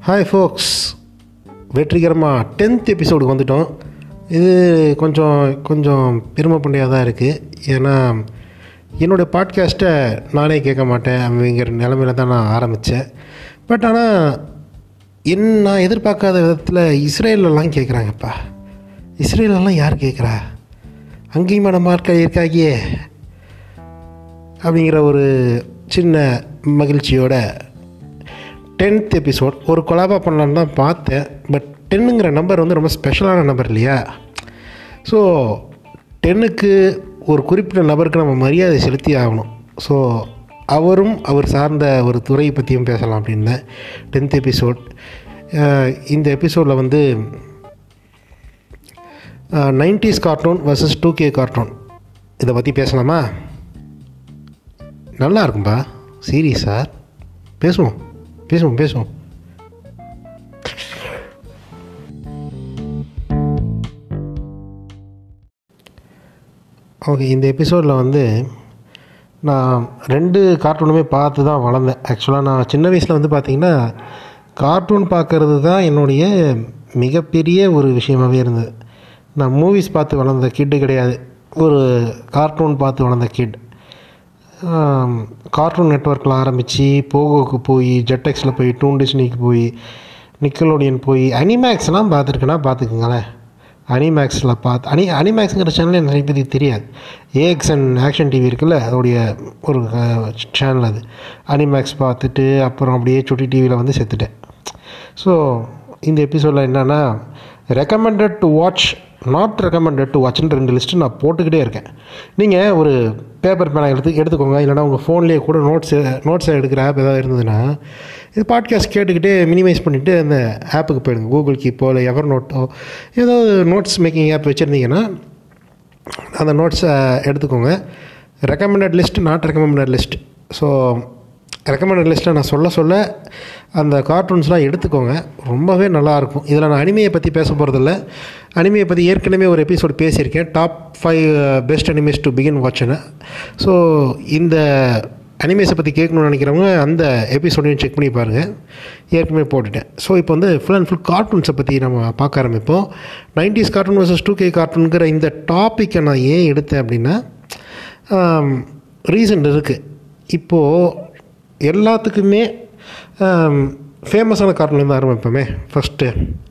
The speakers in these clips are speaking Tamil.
ஹாய் ஃபோக்ஸ் வெற்றிகரமாக டென்த் எபிசோடுக்கு வந்துட்டோம் இது கொஞ்சம் கொஞ்சம் பெருமைப்பண்டையாக தான் இருக்குது ஏன்னா என்னுடைய பாட்காஸ்ட்டை நானே கேட்க மாட்டேன் அப்படிங்கிற நிலமையில தான் நான் ஆரம்பித்தேன் பட் ஆனால் என் நான் எதிர்பார்க்காத விதத்தில் இஸ்ரேலெல்லாம் கேட்குறாங்கப்பா இஸ்ரேலெல்லாம் யார் கேட்குறா அங்கேயுமா நம்ம ஆட்கள் இருக்காகியே அப்படிங்கிற ஒரு சின்ன மகிழ்ச்சியோட டென்த் எபிசோட் ஒரு கொலாபா பண்ணலான்னு தான் பார்த்தேன் பட் டென்னுங்கிற நம்பர் வந்து ரொம்ப ஸ்பெஷலான நம்பர் இல்லையா ஸோ டென்னுக்கு ஒரு குறிப்பிட்ட நபருக்கு நம்ம மரியாதை செலுத்தி ஆகணும் ஸோ அவரும் அவர் சார்ந்த ஒரு துறையை பற்றியும் பேசலாம் அப்படின்னேன் டென்த் எபிசோட் இந்த எபிசோடில் வந்து nineties cartoon versus two K cartoon இதை பற்றி பேசலாமா நல்லா இருக்கும்பா சீரியஸா பேசுவோம் பேசுவோம் பேசுவோம் ஓகே இந்த எபிசோடில் வந்து நான் ரெண்டு கார்ட்டூனுமே பார்த்து தான் வளர்ந்தேன் ஆக்சுவலாக நான் சின்ன வயசில் வந்து பார்த்திங்கன்னா கார்ட்டூன் பார்க்குறது தான் என்னுடைய மிகப்பெரிய ஒரு விஷயமாகவே இருந்தது நான் மூவிஸ் பார்த்து வளர்ந்த கிட்டு கிடையாது ஒரு கார்ட்டூன் பார்த்து வளர்ந்த கிட் கார்ட்டூன் நெட்ஒர்க்கில் ஆரம்பித்து போகோக்கு போய் ஜெட்டெக்ஸில் போய் டூன் டிஸ்னிக்கு போய் நிக்கலோடியன் போய் அனிமேக்ஸ்லாம் பார்த்துருக்கேன்னா பார்த்துக்குங்களேன் அனிமேக்ஸில் பார்த்து அனி அனிமேக்ஸுங்கிற சேனல் நிறைய பேருக்கு தெரியாது ஏஎக்ஸ் அண்ட் ஆக்ஷன் டிவி இருக்குல்ல அதோடைய ஒரு சேனல் அது அனிமேக்ஸ் பார்த்துட்டு அப்புறம் அப்படியே சுட்டி டிவியில் வந்து செத்துட்டேன் ஸோ இந்த எபிசோடில் என்னென்னா recommended to watch not recommended to வாட்ச்னு ரெண்டு லிஸ்ட்டு நான் போட்டுக்கிட்டே இருக்கேன் நீங்கள் ஒரு பேப்பர் பேனா எடுத்து எடுத்துக்கோங்க இல்லைனா உங்கள் ஃபோன்லேயே கூட நோட்ஸு நோட்ஸை எடுக்கிற ஆப் ஏதாவது இருந்ததுன்னா இது பாட்காஸ்ட் கேட்டுக்கிட்டே மினிமைஸ் பண்ணிவிட்டு அந்த ஆப்புக்கு போயிடுங்க கூகுள் கீப்போ இல்லை எவர் நோட்டோ ஏதாவது நோட்ஸ் மேக்கிங் ஆப் வச்சுருந்தீங்கன்னா அந்த நோட்ஸை எடுத்துக்கோங்க recommended list not recommended list so recommended லிஸ்ட்டில் நான் சொல்ல சொல்ல அந்த கார்ட்டூன்ஸ்லாம் எடுத்துக்கோங்க ரொம்பவே நல்லாயிருக்கும் இதில் நான் அனிமையை பற்றி பேச போகிறதில்ல அனிமையை பற்றி ஏற்கனவே ஒரு எபிசோட் பேசியிருக்கேன் top five best animes to begin வாட்ச்னு ஸோ இந்த அனிமேஸை பற்றி கேட்கணும்னு நினைக்கிறவங்க அந்த எபிசோடையும் செக் பண்ணி பாருங்கள் ஏற்கனவே போட்டுட்டேன் ஸோ இப்போ வந்து ஃபுல் அண்ட் ஃபுல் கார்ட்டூன்ஸை பற்றி நம்ம பார்க்க ஆரம்பிப்போம் nineties cartoon versus two K கார்ட்டூனுங்கிற இந்த டாப்பிக்கை நான் ஏன் எடுத்தேன் அப்படின்னா ரீசன் இருக்குது இப்போது எல்லாத்துக்குமே ஃபேமஸான கார்ட்டூன்லேருந்து ஆரம்பிப்போமே ஃபஸ்ட்டு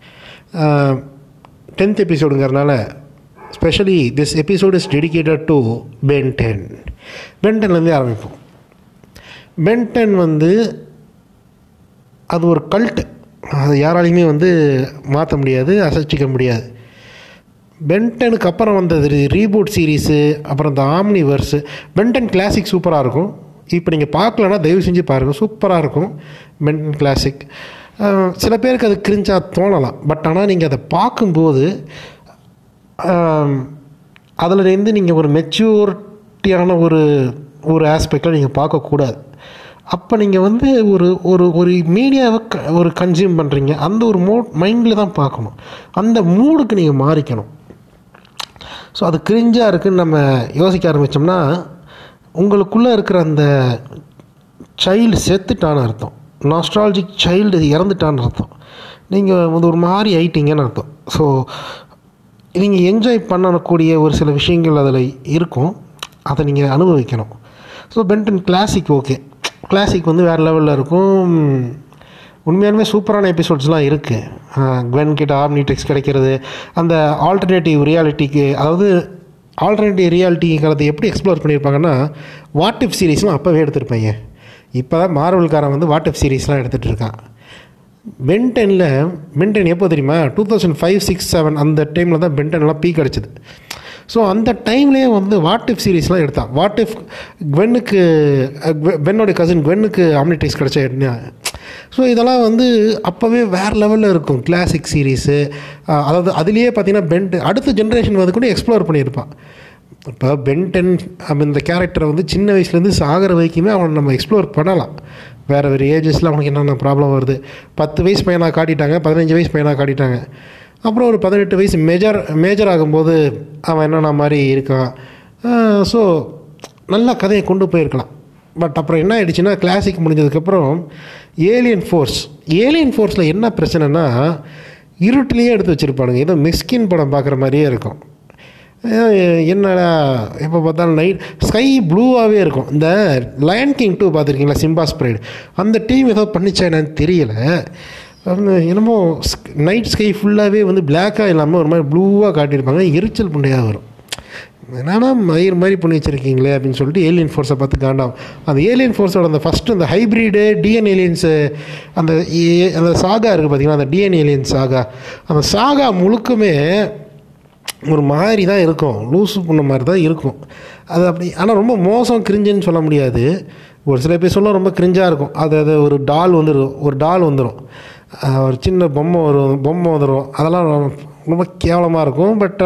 டென்த் எபிசோடுங்கிறனால specially this episode is dedicated to Ben Ten Ben டென்லேருந்தே ஆரம்பிப்போம் பென் டென் வந்து அது ஒரு கல்ட் அது யாராலையுமே வந்து மாற்ற முடியாது அசைச்சிக்க முடியாது பென்டனுக்கு அப்புறம் வந்தது ரீபூட் சீரீஸு அப்புறம் இந்த ஆம்னிவர்ஸு பென்டன் கிளாசிக் சூப்பராக இருக்கும் இப்போ நீங்கள் பார்க்கலன்னா தயவு செஞ்சு பாருங்கள் சூப்பராக இருக்கும் பென்டன் கிளாசிக் சில பேருக்கு அது கிரிஞ்சாக தோணலாம் பட் ஆனால் நீங்கள் அதை பார்க்கும்போது அதிலேருந்து நீங்கள் ஒரு மெச்சூரிட்டியான ஒரு ஒரு ஆஸ்பெக்டில் நீங்கள் பார்க்கக்கூடாது அப்போ நீங்கள் வந்து ஒரு ஒரு ஒரு மீடியாவை க ஒரு கன்சியூம் பண்ணுறீங்க அந்த ஒரு மோ மைண்டில் தான் பார்க்கணும் அந்த மூடுக்கு நீங்கள் மாறிக்கணும் ஸோ அது கிரிஞ்சாக இருக்குதுன்னு நம்ம யோசிக்க ஆரம்பித்தோம்னா உங்களுக்குள்ளே இருக்கிற அந்த சைல்டு செத்துட்டான்னு அர்த்தம் நாஸ்ட்ராலஜிக் சைல்டு இறந்துட்டான்னு அர்த்தம் நீங்கள் வந்து ஒரு மாதிரி ஆயிட்டீங்கன்னு அர்த்தம் ஸோ நீங்கள் என்ஜாய் பண்ணக்கூடிய ஒரு சில விஷயங்கள் அதில் இருக்கும் அதை நீங்கள் அனுபவிக்கணும் so Ben Ten classic okay classic வந்து வேறு லெவலில் இருக்கும் உண்மையாலுமே சூப்பரான எபிசோட்ஸ்லாம் இருக்குது குவென் கிட்ட ஆர்னிடெக்ஸ் கிடைக்கிறது அந்த ஆல்டர்னேட்டிவ் ரியாலிட்டிக்கு அதாவது ஆல்டர்னேட்டிவ் ரியாலிட்டிங்கிறத எப்படி எக்ஸ்ப்ளோர் பண்ணியிருப்பாங்கன்னா வாட் இஃப் சீரீஸ்லாம் அப்போவே எடுத்திருப்பாங்க இப்போ தான் மார்வல்காரன் வந்து வாட் இஃப் சீரீஸ்லாம் எடுத்துகிட்டு இருக்கான் பென்டெனில் பென்டென் எப்போ தெரியுமா two thousand five six seven அந்த டைமில் தான் பென்டென்லாம் பீக் அடிச்சது ஸோ அந்த டைம்லேயே வந்து வாட் இஃப் சீரீஸ்லாம் எடுத்தான் வாட் இஃப் குவென்னுக்கு பென்னோடைய கசின் குவென்னுக்கு ஆம்னிடைஸ் கிடச்ச என்ன ஸோ இதெல்லாம் வந்து அப்போவே வேறு லெவலில் இருக்கும் கிளாசிக் சீரீஸு அதாவது அதுலேயே பார்த்தீங்கன்னா பென்ட் அடுத்த ஜென்ரேஷன் வந்து கூட எக்ஸ்ப்ளோர் பண்ணியிருப்பான் இப்போ பென்டென் இந்த கேரக்டரை வந்து சின்ன வயசுலேருந்து சாகிற வரைக்குமே அவனை நம்ம எக்ஸ்ப்ளோர் பண்ணலாம் வேறு வேறு ஏஜஸில் அவனுக்கு என்னென்ன ப்ராப்ளம் வருது பத்து வயசு பையனாக காட்டிட்டாங்க பதினஞ்சு வயசு பையனாக காட்டிட்டாங்க அப்புறம் ஒரு பதினெட்டு வயசு மேஜர் மேஜர் ஆகும்போது அவன் என்னென்ன மாதிரி இருக்கான் ஸோ நல்ல கதையை கொண்டு போயிருக்கலாம் பட் அப்புறம் என்ன ஆயிடுச்சுன்னா கிளாசிக் முடிஞ்சதுக்கப்புறம் ஏலியன் ஃபோர்ஸ் ஏலியன் ஃபோர்ஸில் என்ன பிரச்சனைனா இருட்டிலேயே எடுத்து வச்சுருப்பானுங்க ஏதோ மிஸ்கின் படம் பார்க்குற மாதிரியே இருக்கும் அஹ் என்னடா எப்போ பார்த்தாலும் நைட் ஸ்கை ப்ளூவாகவே இருக்கும் இந்த லயன் கிங் டூ பார்த்துருக்கீங்களா சிம்பா ஸ்ப்ரைடு அந்த டீம் ஏதோ பண்ணிச்சா என்னன்னு தெரியல அந்த என்னமோ நைட் ஸ்கை ஃபுல்லாகவே வந்து பிளாக்காக இல்லாமல் ஒரு மாதிரி ப்ளூவாக காட்டியிருப்பாங்க எரிச்சல் புண்டையாக வரும் என்னன்னா மயிர் மாதிரி பண்ணி வச்சுருக்கீங்களே அப்படின்னு சொல்லிட்டு ஏலியன் ஃபோர்ஸை பார்த்து காண்டாகும் அந்த ஏலியன் ஃபோர்ஸோட அந்த ஃபஸ்ட்டு அந்த ஹைப்ரிடு டிஎன் ஏலியன்ஸு அந்த ஏ- அந்த சாகா இருக்குது பார்த்தீங்கன்னா அந்த டிஎன் ஏலியன் சாகா அந்த சாகா முழுக்குமே ஒரு மாதிரி தான் இருக்கும் லூசு பண்ண மாதிரி தான் இருக்கும் அது அப்படி ஆனால் ரொம்ப மோசம் கிரிஞ்சுன்னு சொல்ல முடியாது ஒரு சில பேர் சொல்ல ரொம்ப கிரிஞ்சாக இருக்கும் அது அது ஒரு டால் வந்துடும் ஒரு டால் வந்துடும் அஹ் ஒரு சின்ன பொம்மை வரும் பொம்மை வந்துடும் அதெல்லாம் ரொம்ப- ரொம்ப கேவலமாக இருக்கும் பட்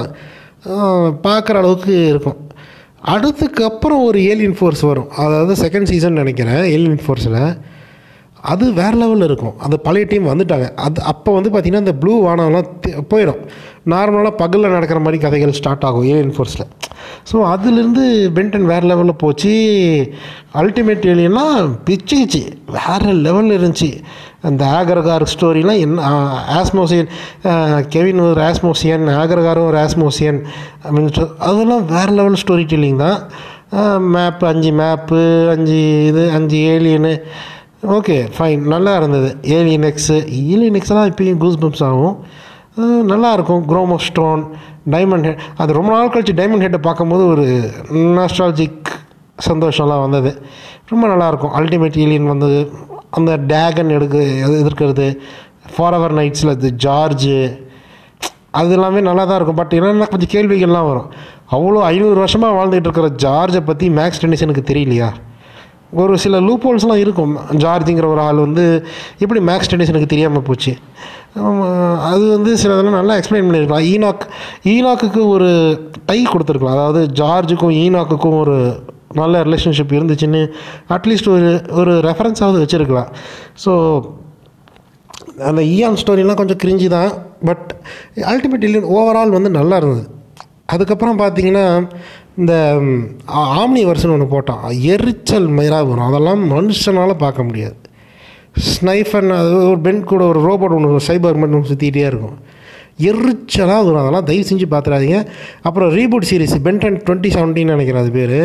ஆனால் பார்க்குற அளவுக்கு இருக்கும் அடுத்துக்கப்புறம் ஒரு ஏலியன் ஃபோர்ஸ் வரும் அதாவது செகண்ட் சீசன் நினைக்கிறேன் ஏலியன் ஃபோர்ஸில் அது வேறு லெவலில் இருக்கும் அந்த பழைய டீம் வந்துட்டாங்க அது அப்போ வந்து பார்த்திங்கன்னா இந்த ப்ளூ வானம்லாம் தி- போயிடும் நார்மலாக பகலில் நடக்கிற மாதிரி கதைகள் ஸ்டார்ட் ஆகும் ஏலியன் ஃபோர்ஸில் ஸோ அதுலேருந்து பென்டன் வேறு லெவலில் போச்சு அல்டிமேட் ஏலியன்லாம் பிச்சுச்சு வேறு லெவலில் இருந்துச்சு அந்த ஆகரகார் ஸ்டோரிலாம் என்ன ஆஸ்மோசியன் கெவின் ஒரு ஆஸ்மோசியன் ஆகரகாரும் ஒரு ஆஸ்மோசியன் அப்படின்னு சொல் அதெல்லாம் வேறு லெவல் ஸ்டோரி டெல்லிங் தான் மேப்பு அஞ்சு மேப்பு அஞ்சு இது அஞ்சு ஏலியனு ஓகே ஃபைன் நல்லா இருந்தது ஏலியன் எக்ஸு ஏலியன் எக்ஸ்லாம் இப்போயும் கூஸ் பம்ப்ஸ் ஆகும் அஹ் நல்லா இருக்கும் குரோமோ ஸ்டோன் டைமண்ட் ஹெட் அது ரொம்ப நாள் கழிச்சு டைமண்ட் ஹெட்டை பார்க்கும்போது ஒரு நாஸ்ட்ராலஜிக் சந்தோஷம்லாம் வந்தது ரொம்ப நல்லாயிருக்கும் அல்டிமேட் ஏலியன் வந்தது அந்த டேகன் எடுக்க எது- எதிர்க்கிறது ஃபார் அவர் நைட்ஸில் இது ஜார்ஜு அது எல்லாமே நல்லா தான் இருக்கும் பட் என்னென்னா கொஞ்சம் கேள்விகள்லாம் வரும் அவ்வளோ ஐநூறு வருஷமாக வாழ்ந்துட்டு இருக்கிற ஜார்ஜை பற்றி மேக்ஸ் டென்னிஷனுக்கு தெரியலையா ஒரு சில லூப் ஹோல்ஸ்லாம் இருக்கும் ஜார்ஜுங்கிற ஒரு ஆள் வந்து எப்படி மேக்ஸ் டென்னிஷனுக்கு தெரியாமல் போச்சு ஆமா, அது வந்து சில இதெல்லாம் நல்லா எக்ஸ்பிளைன் பண்ணியிருக்கலாம் ஈனாக் ஈனாக்குக்கு ஒரு டை கொடுத்துருக்கலாம் அதாவது ஜார்ஜுக்கும் ஈனாக்குக்கும் ஒரு நல்ல ரிலேஷன்ஷிப் இருந்துச்சுன்னு அட்லீஸ்ட் ஒரு ஒரு ரெஃபரன்ஸாவது வச்சுருக்கலாம் ஸோ அந்த ஈயான் ஸ்டோரிலாம் கொஞ்சம் கிரிஞ்சி தான் பட் அல்டிமேட் இல்லைன் ஓவரால் வந்து நல்லா இருந்தது அதுக்கப்புறம் பார்த்தீங்கன்னா இந்த ஆம்னி வருஷன் ஒன்று போட்டான் எரிச்சல் மயிராக வரும் அதெல்லாம் மனுஷனால் பார்க்க முடியாது ஸ்னைஃபன் அது ஒரு பென் கூட ஒரு ரோபோட் ஒன்று சைபர் மட்டும் சுற்றிக்கிட்டே இருக்கும் எரிச்சலாக வரும் அதெல்லாம் தயவு செஞ்சு பார்த்துடாதீங்க அப்புறம் reboot series Ben Ten twenty seventeen நினைக்கிறேன் அது பேர்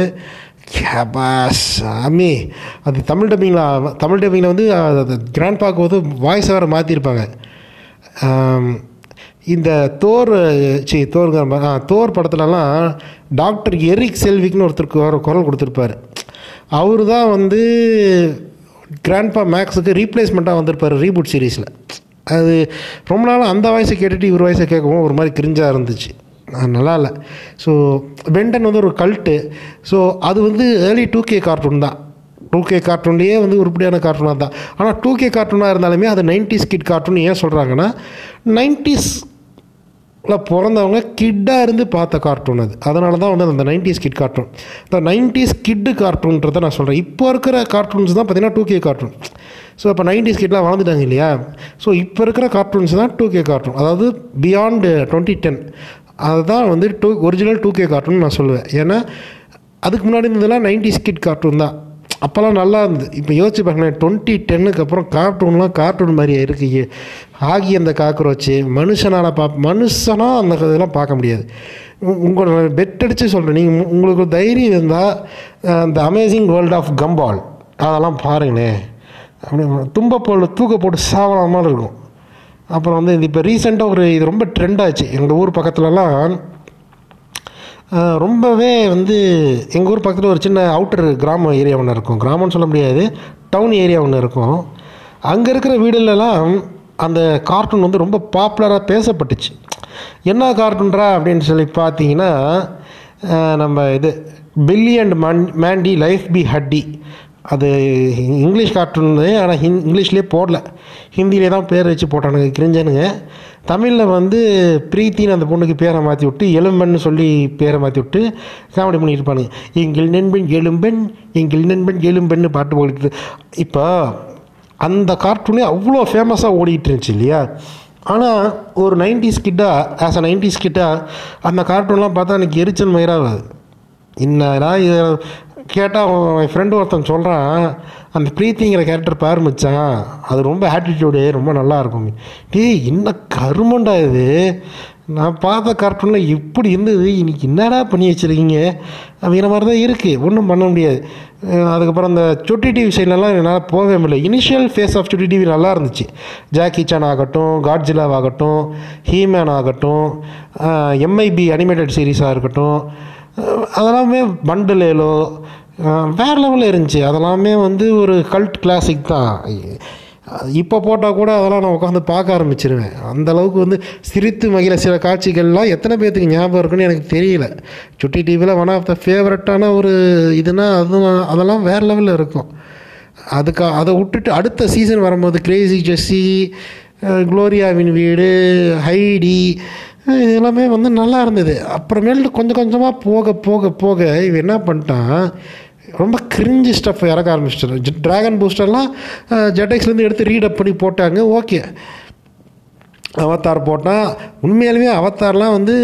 சாமி அது தமிழ் டப்பிங்கில் தமிழ் டப்பிங்கில் வந்து கிராண்ட் பார்க்க போது வாய்ஸ் வேறு மாற்றிருப்பாங்க ஆம், இந்த தோர் சி தோர்ங்கிற மாதிரி ஆ தோர் படத்துலலாம் டாக்டர் எரிக் செல்விக்னு ஒருத்தருக்கு ஒரு குரல் கொடுத்துருப்பாரு அவர் தான் வந்து கிராண்ட்பா மேக்ஸுக்கு ரீப்ளேஸ்மெண்ட்டாக வந்திருப்பார் ரீபூட் சீரீஸில் அது ரொம்ப நாள் அந்த வாய்ஸை கேட்டுட்டு இவர் வாய்ஸை கேட்கவும் ஒரு மாதிரி கிரிஞ்சாக இருந்துச்சு அது நல்லா இல்லை ஸோ பென்டன் வந்து ஒரு கல்ட்டு ஸோ அது வந்து ஏர்லி டூ கே கார்ட்டூன் தான் டூ கே கார்ட்டூன்லேயே வந்து உருப்படியான கார்ட்டூனாக தான் ஆனால் டூ கே கார்ட்டூனாக இருந்தாலுமே அது நைன்டிஸ் கிட் கார்ட்டூன் ஏன் சொல்கிறாங்கன்னா நைன்டிஸில் பிறந்தவங்க கிட்டாக இருந்து பார்த்த கார்ட்டூன் அது அதனால தான் வந்து அந்த நைன்டிஸ் கிட் கார்ட்டூன் இந்த நைன்டிஸ் கிட்டு கார்ட்டூன்றதை நான் சொல்கிறேன் இப்போ இருக்கிற கார்ட்டூன்ஸ் தான் பார்த்தீங்கன்னா டூ கே கார்ட்டூன் ஸோ இப்போ நைன்டிஸ் கிட்லாம் வளர்ந்துட்டாங்க இல்லையா ஸோ இப்போ இருக்கிற கார்ட்டூன்ஸ் தான் டூ கே கார்ட்டூன் அதாவது பியாண்ட் டுவெண்ட்டி டென் அதுதான் வந்து two original two K cartoon நான் சொல்லுவேன் ஏன்னா அதுக்கு முன்னாடி இருந்ததெல்லாம் நைன்டிஸ் கிட் கார்ட்டூன் தான் அப்போல்லாம் நல்லா இருந்தது இப்போ யோசிச்சு பாருங்களேன் டுவெண்ட்டி டென்னுக்கு அப்புறம் கார்ட்டூன்லாம் கார்ட்டூன் மாதிரி இருக்கு ஆகி அந்த காக்ரோச்சு மனுஷனால் பா மனுஷனாக அந்த இதெல்லாம் பார்க்க முடியாது உ- உங்களோட பெட் அடித்து சொல்கிறேன் நீங்கள் உங்களுக்கு தைரியம் இருந்தால் அந்த அமேசிங் வேர்ல்ட் ஆஃப் கம்பால் அதெல்லாம் பாருங்களேன் அப்படி தும்ப போல் தூக்க போட்டு சாவலாம் மாதிரி இருக்கும் அப்புறம் வந்து இது இப்போ ரீசெண்டாக ஒரு இது ரொம்ப ட்ரெண்ட் ஆச்சு எங்கள் ஊர் பக்கத்துலலாம் ஆஹ், ரொம்பவே வந்து எங்கள் ஊர் பக்கத்தில் ஒரு சின்ன அவுட்டர் கிராம ஏரியா ஒன்று இருக்கும் கிராமம்னு சொல்ல முடியாது டவுன் ஏரியா ஒன்று இருக்கும் அங்கே இருக்கிற வீடுலலாம் அந்த கார்ட்டூன் வந்து ரொம்ப பாப்புலராக பேசப்பட்டுச்சு என்ன கார்ட்டூன்றா அப்படின்னு சொல்லி பார்த்தீங்கன்னா ஆஹ், நம்ம இது Billy and man Mandy life B ஹட்டி அது இங்கிலீஷ் கார்ட்டூன் ஆனால் ஹிந் இங்கிலீஷ்லேயே போடல ஹிந்திலே தான் பேர் வச்சு போட்டானுங்க கிரிஞ்சனுங்க தமிழில் வந்து பிரீத்தின்னு அந்த பொண்ணுக்கு பேரை மாற்றி விட்டு எலும்பன்னு சொல்லி பேரை மாற்றி விட்டு காமெடி பண்ணிட்டு இருப்பானுங்க எங்கள் நண்பன் எலும்பன் எங்கள் நண்பன் எலும்பன்னு பாட்டு போட்டு இப்போ அந்த கார்ட்டூனே அவ்வளோ ஃபேமஸாக ஓடிட்டு இருந்துச்சு இல்லையா ஆனால் ஒரு நைன்டிஸ் கிட்டாக ஆஸ் அ நைன்டிஸ் கிட்டாக அந்த கார்ட்டூன்லாம் பார்த்தா எனக்கு எரிச்சல் மயிராகாது என்னடா இது கேட்டால் அவன் என் ஃப்ரெண்டு ஒருத்தன் சொல்கிறான் அந்த பிரீத்திங்கிற கேரக்டர் பாரு மச்சான் அது ரொம்ப ஆட்டிடியூடு ரொம்ப நல்லா இருக்கும் டேய் என்ன கருமண்டா இது நான் பார்த்த கார்ட்டூனில் இப்படி இருந்தது இன்னைக்கு என்னடா பண்ணி வச்சுருக்கீங்க அப்படிங்கிற மாதிரி தான் இருக்குது ஒன்றும் பண்ண முடியாது அஹ் அதுக்கப்புறம் அந்த சுட்டி டிவி சைட்லலாம் என்னால் போகவே முடியல initial phase of Chutti TV நல்லா இருந்துச்சு ஜாக்கி சான் ஆகட்டும் காட்ஜிலாவ் ஆகட்டும் ஹீமேன் ஆகட்டும் எம்ஐபி அனிமேட்டட் சீரீஸாக இருக்கட்டும் அஹ் அதெல்லாமே பண்டலேலோ வேறு லெவலில் இருந்துச்சு அதெல்லாமே வந்து ஒரு கல்ட் கிளாசிக் தான் இப்போ போட்டால் கூட அதெல்லாம் நான் உட்காந்து பார்க்க ஆரம்பிச்சிருவேன் அந்த அளவுக்கு வந்து சிரித்து மகிழ சில காட்சிகள்லாம் எத்தனை பேர்த்துக்கு ஞாபகம் இருக்குன்னு எனக்கு தெரியல சுட்டி டிவியில் ஒன் ஆஃப் த ஃபேவரட்டான ஒரு இதுனா அதுவும் அதெல்லாம் வேறு லெவலில் இருக்கும் அதுக்கு அதை விட்டுட்டு அடுத்த சீசன் வரும்போது கிரேசி ஜெஸ்ஸி குளோரியாவின் வீடு ஹைடி இது எல்லாமே வந்து நல்லா இருந்தது அப்புறமேல்ட்டு கொஞ்சம் கொஞ்சமாக போக போக போக இவன் என்ன பண்ணிட்டான் ரொம்ப கிரிஞ்சு ஸ்டஃப் இறக்க ஆரம்பிச்சிட்டாரு ட்ராகன் பூஸ்டர்லாம் ஜெட்டெக்ஸ்லேருந்து எடுத்து ரீடப் பண்ணி போட்டாங்க ஓகே அவத்தார் போட்டால் உண்மையாலுமே அவத்தார்லாம் வந்து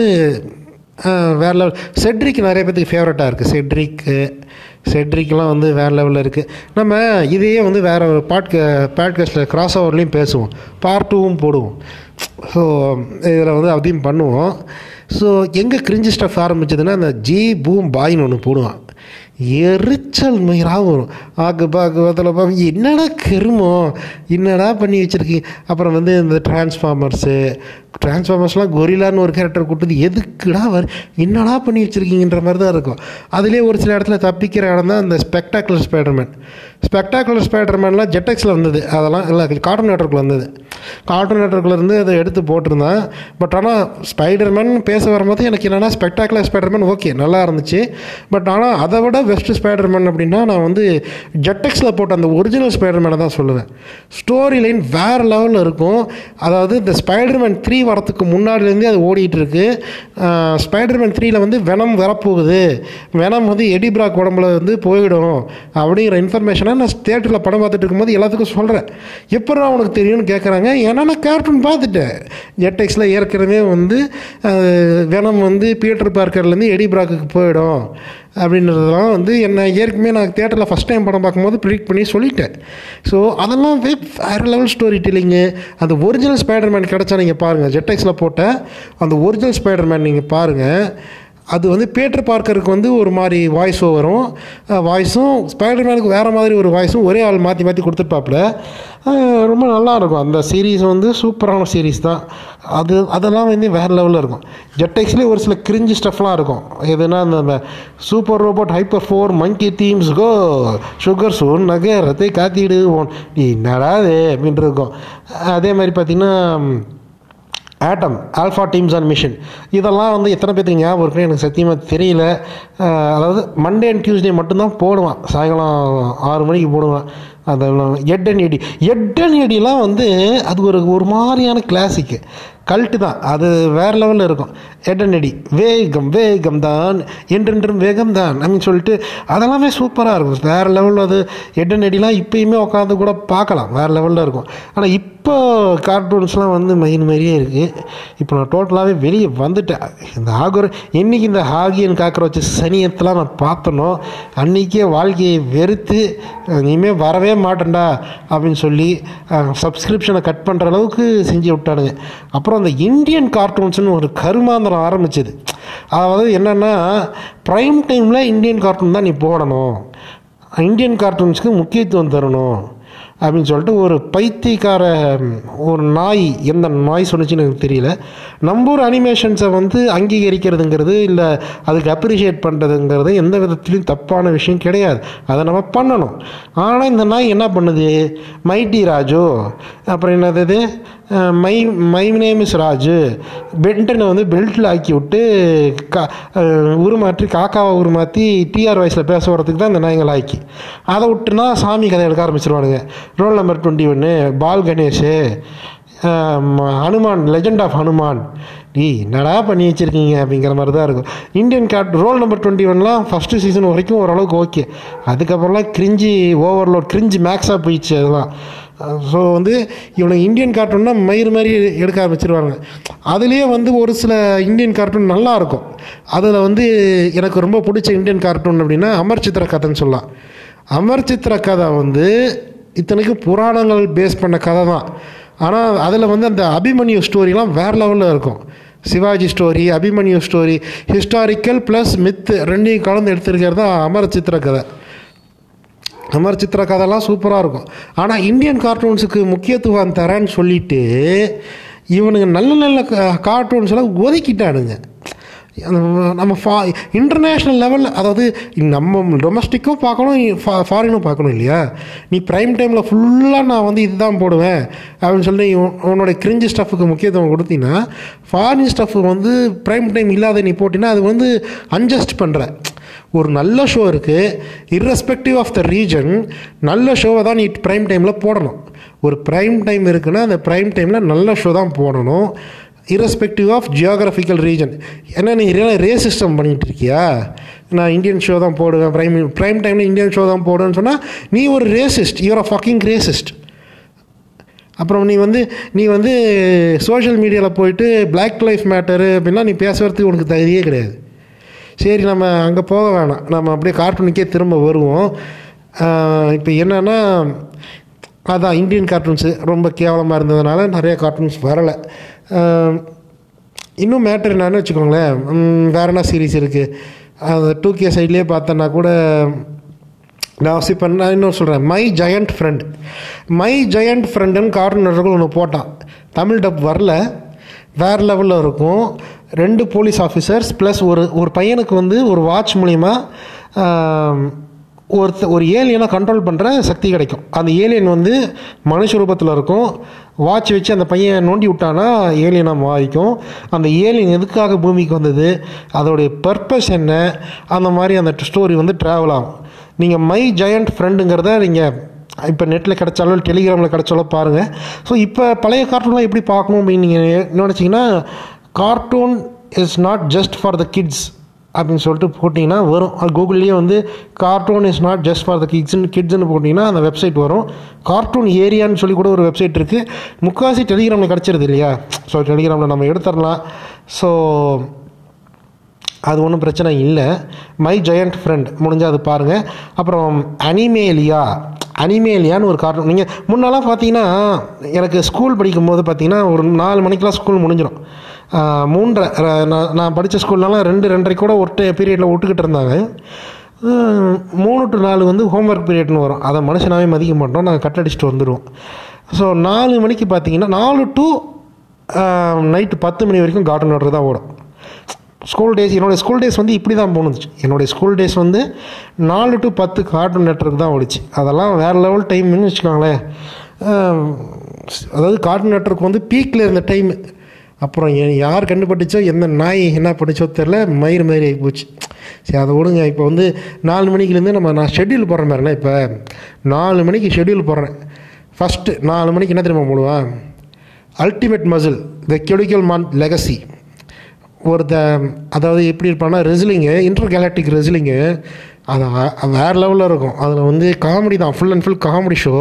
அஹ், வேற லெவல் செட்ரிக் நிறைய பேத்துக்கு ஃபேவரட்டாக இருக்குது செட்ரிக்கு செட்ரிக்லாம் வந்து வேறு லெவலில் இருக்குது நம்ம இதையே வந்து வேறு ஒரு பாட்க பாட்காஸ்ட்டில் கிராஸ் ஓவர்லேயும் பேசுவோம் பார்ட் டூவும் போடுவோம் ஸோ இதில் வந்து அதையும் பண்ணுவோம் ஸோ எங்கே கிரிஞ்சு ஸ்டஃப் ஆரம்பிச்சதுன்னா அந்த ஜி பூம் பாயின்னு ஒன்று போடுவான் எரிச்சல் மயிராக வரும் ஆக்கு பாக்கு அதில் பார்க்க என்னடா கருமம் என்னடா பண்ணி வச்சுருக்கீங்க அப்புறம் வந்து இந்த டிரான்ஸ்ஃபார்மர்ஸு டிரான்ஸ்ஃபார்மர்ஸ்லாம் கொரிலான்னு ஒரு கேரக்டர் கூட்டது எதுக்குடா வர என்னடா பண்ணி வச்சுருக்கீங்கன்ற மாதிரி தான் இருக்கும் அதுலேயே ஒரு சில இடத்துல தப்பிக்கிற இடம் தான் இந்த ஸ்பெக்டாகுலர் ஸ்பைடர்மேன் ஸ்பெக்டாகுலர் ஸ்பைடர்மேன்லாம் ஜெட்டெக்ஸில் வந்தது அதெல்லாம் இல்லை கார்ட்டூன் நெட்ஒர்க்கில் வந்தது கார்ட்டூன் நெட்ஒர்க்கில் இருந்து அதை எடுத்து போட்டிருந்தேன் பட் ஆனால் ஸ்பைடர்மேன் பேச வரும்போது எனக்கு என்னென்னா ஸ்பெக்டாகுலர் ஸ்பைடர்மேன் ஓகே நல்லா இருந்துச்சு பட் ஆனால் அதை விட பெஸ்ட் ஸ்பைடர்மேன் அப்படின்னா நான் வந்து ஜெட்டெக்ஸில் போட்ட அந்த ஒரிஜினல் ஸ்பைடர்மேனை தான் சொல்லுவேன் ஸ்டோரி லைன் வேறு லெவலில் இருக்கும் அதாவது இந்த ஸ்பைடர்மேன் த்ரீ வரத்துக்கு முன்னாடிலேருந்தே அது ஓடிட்டு இருக்கு ஸ்பைடர்மேன் த்ரீயில் வந்து வெனம் வரப்போகுது வெனம் வந்து எடிபிராக் உடம்புல வந்து போயிடும் அப்படிங்கிற இன்ஃபர்மேஷனை நான் தேட்டரில் படம் பார்த்துட்டு இருக்கும்போது எல்லாத்துக்கும் சொல்கிறேன் எப்படா உனக்கு தெரியும்னு கேட்குறாங்க ஏன்னா நான் கார்ட்டூன் பார்த்துட்டேன் ஜெட்டெக்ஸில் ஏற்கனவே வந்து அஹ், வெனம் வந்து பீட்டர் பார்க்கர்லேருந்து எடிபிராக்கு போயிடும் அப்படின்றதெல்லாம் வந்து என்ன ஏற்கனவே நான் தேட்டரில் ஃபஸ்ட் டைம் படம் பார்க்கும்போது ப்ரிடிக்ட் பண்ணி சொல்லிட்டேன் ஸோ அதெல்லாம் வே- வேறு லெவல் ஸ்டோரி டெல்லிங்கு அந்த ஒரிஜினல் ஸ்பைடர்மேன் கிடச்சா நீங்கள் பாருங்கள் ஜெட்டெக்ஸில் போட்ட அந்த ஒரிஜினல் ஸ்பைடர்மேன் நீங்கள் பாருங்கள் அது வந்து பீட்டர் பார்க்கருக்கு வந்து ஒரு மாதிரி வாய்ஸ் வரும் வாய்ஸும் ஸ்பைடர்மேனுக்கு வேறு மாதிரி ஒரு வாய்ஸும் ஒரே ஆள் மாற்றி மாற்றி கொடுத்துருப்பாப்புல அஹ் ரொம்ப நல்லா இருக்கும் அந்த சீரீஸ் வந்து சூப்பரான சீரீஸ் தான் அது அதெல்லாம் வந்து வேறு லெவலில் இருக்கும் ஜெட்டெக்ஸ்லேயே ஒரு சில கிரிஞ்சு ஸ்டஃப்லாம் இருக்கும் எதுனா அந்த super robot hyper force monkey teams go சுகர் சூன் நகரத்தை காத்திடு ஓன் என்னடா அது அப்படின்ட்டு இருக்கும் அதே மாதிரி பார்த்திங்கன்னா atom alpha teams and mission இதெல்லாம் வந்து எத்தனை பேத்துக்கு ஞாபகம் இருக்குன்னு எனக்கு சத்தியமாக தெரியல அஹ் அதாவது மண்டே அண்ட் டியூஸ்டே மட்டும்தான் போடுவான் சாயங்காலம் ஆறு மணிக்கு போடுவான் அதெல்லாம் Ed and Eddy Ed and எடிலாம் வந்து அது ஒரு ஒரு மாதிரியான கிளாசிக்கு கல்ட்டு தான் அது வேறு லெவலில் இருக்கும் எட் அண்ட் எடி வேகம் வேகம் தான் என்றென்றும் வேகம் தான் அப்படின்னு சொல்லிட்டு அதெல்லாமே சூப்பராக இருக்கும் வேறு லெவலில் அது எட் அண்ட் எடிலாம் இப்பயுமே உட்காந்து கூட பார்க்கலாம் வேறு லெவலில் இருக்கும் ஆனால் இப்போ கார்ட்டூன்ஸ்லாம் வந்து மயின் மாதிரியே இருக்குது இப்போ நான் டோட்டலாகவே வெளியே வந்துட்டேன் இந்த ஆகர் என்னைக்கு இந்த ஹாகியன் காக்ரோச் சனியத்தெல்லாம் நான் பார்த்தனோ அன்றைக்கே வாழ்க்கையை வெறுத்து இனிமேல் வரவே மாட்டேன்டா அப்படின்னு சொல்லி சப்ஸ்கிரிப்ஷனை கட் பண்ணுற அளவுக்கு செஞ்சு விட்டானுங்க அப்புறம் அந்த இந்தியன் கார்ட்டூன்ஸ்னு ஒரு கருமாந்திரம் ஆரம்பிச்சது அதாவது என்னென்னா ப்ரைம் டைமில் இந்தியன் கார்ட்டூன் தான் நீ போடணும் இந்தியன் கார்ட்டூன்ஸ்க்கு முக்கியத்துவம் தரணும் அப்படின்னு சொல்லிட்டு ஒரு பைத்தியக்கார ம், ஒரு நாய் எந்த நாய் சொன்னுச்சுன்னு எனக்கு தெரியல நம்ம ஊர் அனிமேஷன்ஸை வந்து அங்கீகரிக்கிறதுங்கிறது இல்லை அதுக்கு அப்ரிஷியேட் பண்ணுறதுங்கிறது எந்த விதத்துலையும் தப்பான விஷயம் கிடையாது அதை நம்ம பண்ணணும் ஆனால் இந்த நாய் என்ன பண்ணுது மைட்டி ராஜு அப்புறம் என்னது இது? Ah, my my name is Raju பென்டனை வந்து பெல்ட்டில் ஆக்கி விட்டு கா அஹ், உருமாற்றி காக்காவை உருமாற்றி டிஆர் வாய்ஸில் பேச வரதுக்கு தான் இந்த நாய்கள் ஆக்கி அதை விட்டுனா சாமி கதை எடுக்க ஆரம்பிச்சிருவானுங்க ரோல் நம்பர் டுவெண்ட்டி ஒன்று பால் கணேஷு ஆம், ஹனுமான் லெஜெண்ட் ஆஃப் ஹனுமான் நீ என்னடா பண்ணி வச்சுருக்கீங்க அப்படிங்கிற மாதிரி தான் இருக்கும் Indian card roll number twenty ஒன்லாம் ஃபஸ்ட்டு சீசன் வரைக்கும் ஓரளவுக்கு ஓகே அதுக்கப்புறம்லாம் கிரிஞ்சி ஓவர்லோட் கிரிஞ்சி மேக்ஸாக போயிடுச்சு அதெல்லாம் ஸோ வந்து இவனுக்கு இந்தியன் கார்ட்டூன்னா மயிறு மாதிரி எடுக்க ஆரம்பிச்சிருவாங்க அதுலேயே வந்து ஒரு சில இந்தியன் கார்ட்டூன் நல்லா இருக்கும் அதில் வந்து எனக்கு ரொம்ப பிடிச்ச இந்தியன் கார்ட்டூன் அப்படின்னா அமர் சித்திர கதைன்னு சொல்லலாம் அமர் சித்திர கதை வந்து இத்தனைக்கு புராணங்கள் பேஸ் பண்ண கதை தான் ஆனால் அதில் வந்து அந்த அபிமன்யு ஸ்டோரிலாம் வேறு லெவலில் இருக்கும் Shivaji story Abhimanyu story historical plus myth ரெண்டையும் கலந்து எடுத்திருக்கிறது தான் அமர சித்திர கதை அமர் சித்திர கதைலாம் சூப்பராக இருக்கும் ஆனால் இந்தியன் கார்ட்டூன்ஸுக்கு முக்கியத்துவம் தரேன்னு சொல்லிட்டு இவனுங்க நல்ல நல்ல கார்ட்டூன்ஸ் எல்லாம் ஒதுக்கிட்டானுங்க அந்த நம்ம ஃபா இன்டர்நேஷ்னல் லெவலில் அதாவது நம்ம டொமஸ்டிக்கும் பார்க்கணும் ஃபா ஃபாரினும் பார்க்கணும் இல்லையா நீ ப்ரைம் டைமில் ஃபுல்லாக நான் வந்து இதுதான் போடுவேன் அப்படின்னு சொல்லி உன்- உன்னோட கிரிஞ்சு ஸ்டஃப்புக்கு முக்கியத்துவம் கொடுத்தீங்கன்னா ஃபாரின் ஸ்டஃப் வந்து ப்ரைம் டைம் இல்லாத நீ போட்டினா அது வந்து அன்ஜஸ்ட் பண்ணுற ஒரு நல்ல ஷோ இருக்குது irrespective ஆஃப் த ரீஜன் நல்ல ஷோவை தான் நீ ப்ரைம் டைமில் போடணும் ஒரு ப்ரைம் டைம் இருக்குன்னா அந்த ப்ரைம் டைமில் நல்ல ஷோ தான் போடணும் irrespective ஆஃப் ஜியோகிராஃபிக்கல் ரீஜன் ஏன்னா நீ ரே சிஸ்டம் பண்ணிகிட்டு இருக்கியா நான் இந்தியன் ஷோ தான் போடுவேன் ப்ரைம் ப்ரைம் டைமில் இந்தியன் ஷோ தான் போடுவேன்னு சொன்னால் நீ ஒரு racist you are a fucking racist அப்புறம் நீ வந்து நீ வந்து சோஷியல் மீடியாவில் போயிட்டு Black லைஃப் மேட்டரு அப்படின்னா நீ பேசுறதுக்கு உனக்கு தகுதியே கிடையாது சரி நம்ம அங்கே போக வேணாம் நம்ம அப்படியே கார்ட்டூனுக்கே திரும்ப வருவோம் இப்போ என்னென்னா அதான் இந்தியன் கார்ட்டூன்ஸு ரொம்ப கேவலமாக இருந்ததுனால நிறைய கார்ட்டூன்ஸ் வரலை ஆஹ் இன்னும் மேட்டர் என்னன்னு வச்சுக்கோங்களேன் ம், வேற என்ன சீரிஸ் இருக்குது அந்த டூ கே சைட்லேயே பார்த்தோன்னா கூட நான் இப்போ நான் இன்னும் சொல்கிறேன் my giant friend my giant ஃப்ரெண்டுன்னு கார்ட்டூன் நெட்வொர்க்கில் ஒன்று போட்டான் தமிழ் டப் வரல வேறு லெவலில் இருக்கும் ரெண்டு போலீஸ் ஆஃபீஸர்ஸ் ப்ளஸ் ஒரு ஒரு பையனுக்கு வந்து ஒரு வாட்ச் மூலிமா ஒருத்த ஒரு ஏலியனை கண்ட்ரோல் பண்ணுற சக்தி கிடைக்கும் அந்த ஏலியன் வந்து மனுஷ ரூபத்தில் இருக்கும் வாட்ச் வச்சு அந்த பையன் நோண்டி விட்டானா ஏலியனாக மாறிக்கும் அந்த ஏலியன் எதுக்காக பூமிக்கு வந்தது அதோடைய பர்பஸ் என்ன அந்த மாதிரி அந்த ஸ்டோரி வந்து ட்ராவல் ஆகும் நீங்கள் மை ஜெயண்ட் ஃப்ரெண்டுங்கிறத நீங்கள் இப்போ நெட்டில் கிடைச்சாலும் டெலிகிராமில் கிடைச்சாலும் பாருங்கள் ஸோ இப்போ பழைய கார்ட்டூன்லாம் எப்படி பார்க்கணும் அப்படின்னு நீங்கள் நினச்சிங்கன்னா cartoon is not just for the kids அப்படின்னு சொல்லிட்டு போட்டிங்கன்னா வரும் அது கூகுள்லேயே வந்து cartoon is not just for the கிட்ஸ்னு கிட்ஸ்னு போட்டிங்கன்னா அந்த வெப்சைட் வரும் கார்ட்டூன் ஏரியான்னு சொல்லி கூட ஒரு வெப்சைட் இருக்குது முக்கால்வாசி டெலிகிராமில் கிடச்சிருது இல்லையா ஸோ டெலிகிராமில் நம்ம எடுத்துடலாம் ஸோ அது ஒன்றும் பிரச்சனை இல்லை மை ஜெயண்ட் ஃப்ரெண்ட் முடிஞ்சால் அது பாருங்கள் அப்புறம் அனிமேலியா அனிமேலியான்னு ஒரு கார்ட்டூன் நீங்கள் முன்னெல்லாம் பார்த்தீங்கன்னா எனக்கு ஸ்கூல் படிக்கும்போது பார்த்தீங்கன்னா ஒரு நாலு மணிக்கெலாம் ஸ்கூல் முடிஞ்சிடும் ஆஹ் மூன்றரை ர- நான் நான் படித்த ஸ்கூல்லலாம் ரெண்டு ரெண்டரை கூட ஒட்டு பீரியடில் விட்டுக்கிட்டு இருந்தாங்க ஆஹ் மூணு டு நாலு வந்து ஹோம்ஒர்க் பீரியட்னு வரும் அதை மனுஷனாவே மதிக்க மாட்டோம் நாங்கள் கட் அடிச்சுட்டு வந்துடுவோம் ஸோ நாலு மணிக்கு பார்த்தீங்கன்னா நாலு டு நைட்டு பத்து மணி வரைக்கும் கார்ட்டூன் ஆர்டர் தான் ஓடும் ஸ்கூல் டேஸ் என்னோடய ஸ்கூல் டேஸ் வந்து இப்படி தான் போணுச்சு என்னுடைய ஸ்கூல் டேஸ் வந்து நாலு டு பத்து கார்ட்டூன் நெட்ஒர்க் தான் ஓடிச்சு அதெல்லாம் வேறு லெவல் டைம்னு வச்சுக்கோங்களேன் ஆஹ் அதாவது கார்ட்டூன் நெட்ஒர்க் வந்து பீக்கில் இருந்த டைம் அப்புறம் எ- யார் கண்டுபட்டுச்சோ எந்த நாய் என்ன பண்ணுச்சோ தெரில மயிறு மாதிரி ஆகி போச்சு சரி அதை விடுங்க இப்போ வந்து நாலு மணிக்குலேருந்து நம்ம நான் ஷெட்யூல் போடுறேன் பாருண்ணே இப்போ நாலு மணிக்கு ஷெட்யூல் போடுறேன் ஃபஸ்ட்டு நாலு மணிக்கு என்ன தெரியுமா போடுவேன் அல்டிமேட் மசில் த கெடிக்கல் மான் லெகசி ஒருத்த அதாவது எப்படி இருப்பான்னா ரெஸ்லிங்கு இன்டர் கேலக்டிக் ரெஸ்லிங்கு அது வே- அது வேறு லெவலில் இருக்கும் அதில் வந்து காமெடி தான் full and full comedy show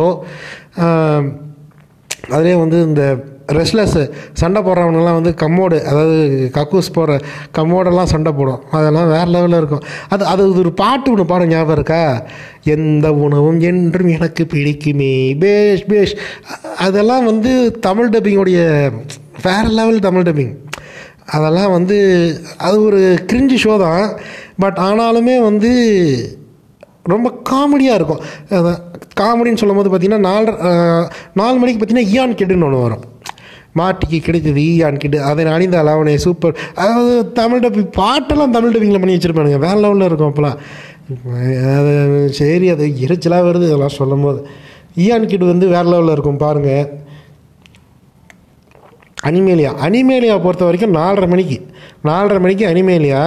அதிலே வந்து இந்த ரெஸ்லர்ஸு சண்டை போடுறவங்கலாம் வந்து கம்மோடு அதாவது கக்கூஸ் போடுற கம்மோடெல்லாம் சண்டை போடும் அதெல்லாம் வேறு லெவலில் இருக்கும் அது அது ஒரு பாட்டு ஒன்று பாடம் ஞாபகம் இருக்கா எந்த உணவும் என்றும் எனக்கு பிடிக்குமே பேஷ் பேஷ் அ- அதெல்லாம் வந்து தமிழ் டப்பிங்கோடைய வேறு லெவல் தமிழ் டப்பிங் அதெல்லாம் வந்து அது ஒரு கிரிஞ்சு ஷோ தான் பட் ஆனாலுமே வந்து ரொம்ப காமெடியாக இருக்கும் அதான் காமெடின்னு சொல்லும் போது பார்த்தீங்கன்னா நாலு அஹ், நாலு மணிக்கு பார்த்தீங்கன்னா ஈயான் கிட்டுன்னு ஒன்று வரும் மாட்டிக்கு கிடைத்தது ஈயான் கிட்டு அதை அணிந்த அலாவணை சூப்பர் அதாவது தமிழ் டப்பிங் பாட்டெல்லாம் தமிழ் டப்பிங்கில் பண்ணி வச்சுருப்பானுங்க வேறு லெவலில் இருக்கும் அப்போலாம் அது சரி அது எரிச்சலாக வருது இதெல்லாம் சொல்லும் போது ஈயான் கிட்டு வந்து வேறு லெவலில் இருக்கும் பாருங்கள் அனிமேலியா அனிமேலியா பொறுத்த வரைக்கும் நாலரை மணிக்கு நாலரை மணிக்கு அனிமேலியா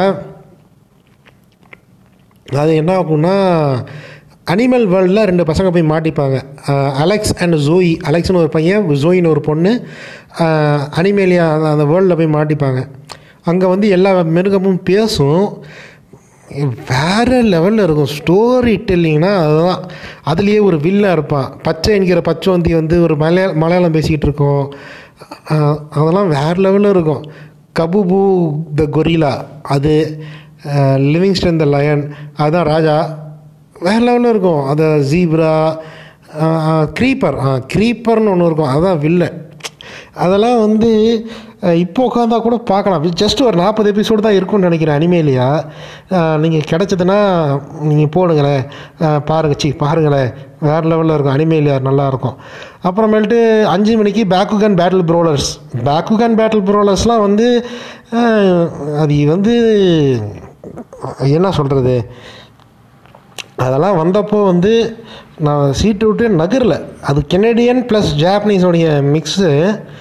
அது என்ன ஆகும்னா அனிமல் வேர்ல்டில் ரெண்டு பசங்க போய் மாட்டிப்பாங்க அஹ் அலெக்ஸ் அண்ட் ஜோயி அலெக்ஸ்னு ஒரு பையன் ஜோயின்னு ஒரு பொண்ணு அஹ் அனிமேலியா அந்த- அந்த வேர்ல்டில் போய் மாட்டிப்பாங்க அங்கே வந்து எல்லா மிருகமும் பேசும் வேறு லெவலில் இருக்கும் ஸ்டோரி டெல்லிங்னா அதுதான் அதுலேயே ஒரு வில்லன் இருப்பான் பச்சை என்கிற பச்சோந்தி வந்து ஒரு மலையா மலையாளம் பேசிக்கிட்டு இருக்கோம் அஹ் அதெல்லாம் வேறு லெவலில் இருக்கும் கபுபு த கொரிலா அது லிவிங்ஸ்டன் த லயன் அதுதான் ராஜா வேறு லெவலில் இருக்கும் அது ஜீப்ரா க்ரீப்பர் ஆ க்ரீப்பர்னு ஒன்று இருக்கும் அதுதான் வில்லன் அதெல்லாம் வந்து அஹ், இப்போ உட்காந்தா கூட பார்க்கலாம் ஜஸ்ட் ஒரு நாற்பது எபிசோடு தான் இருக்கும்னு நினைக்கிறேன் அனிமேலியா நீங்கள் கிடச்சதுன்னா நீங்கள் போடுங்களேன் அஹ், பாருங்க சி பாருங்களேன் வேறு லெவலில் இருக்கும் அனிமேலியா நல்லாயிருக்கும் அப்புறமேல்ட்டு அஞ்சு மணிக்கு Bakugan battle brawlers Bakugan battle ப்ரோலர்ஸ்லாம் வந்து அஹ், அது வந்து என்ன சொல்கிறது அதெல்லாம் வந்தப்போ வந்து நான் சீட்டு விட்டு நகரல அது கெனடியன் ப்ளஸ் ஜாப்பனீஸோடைய மிக்ஸு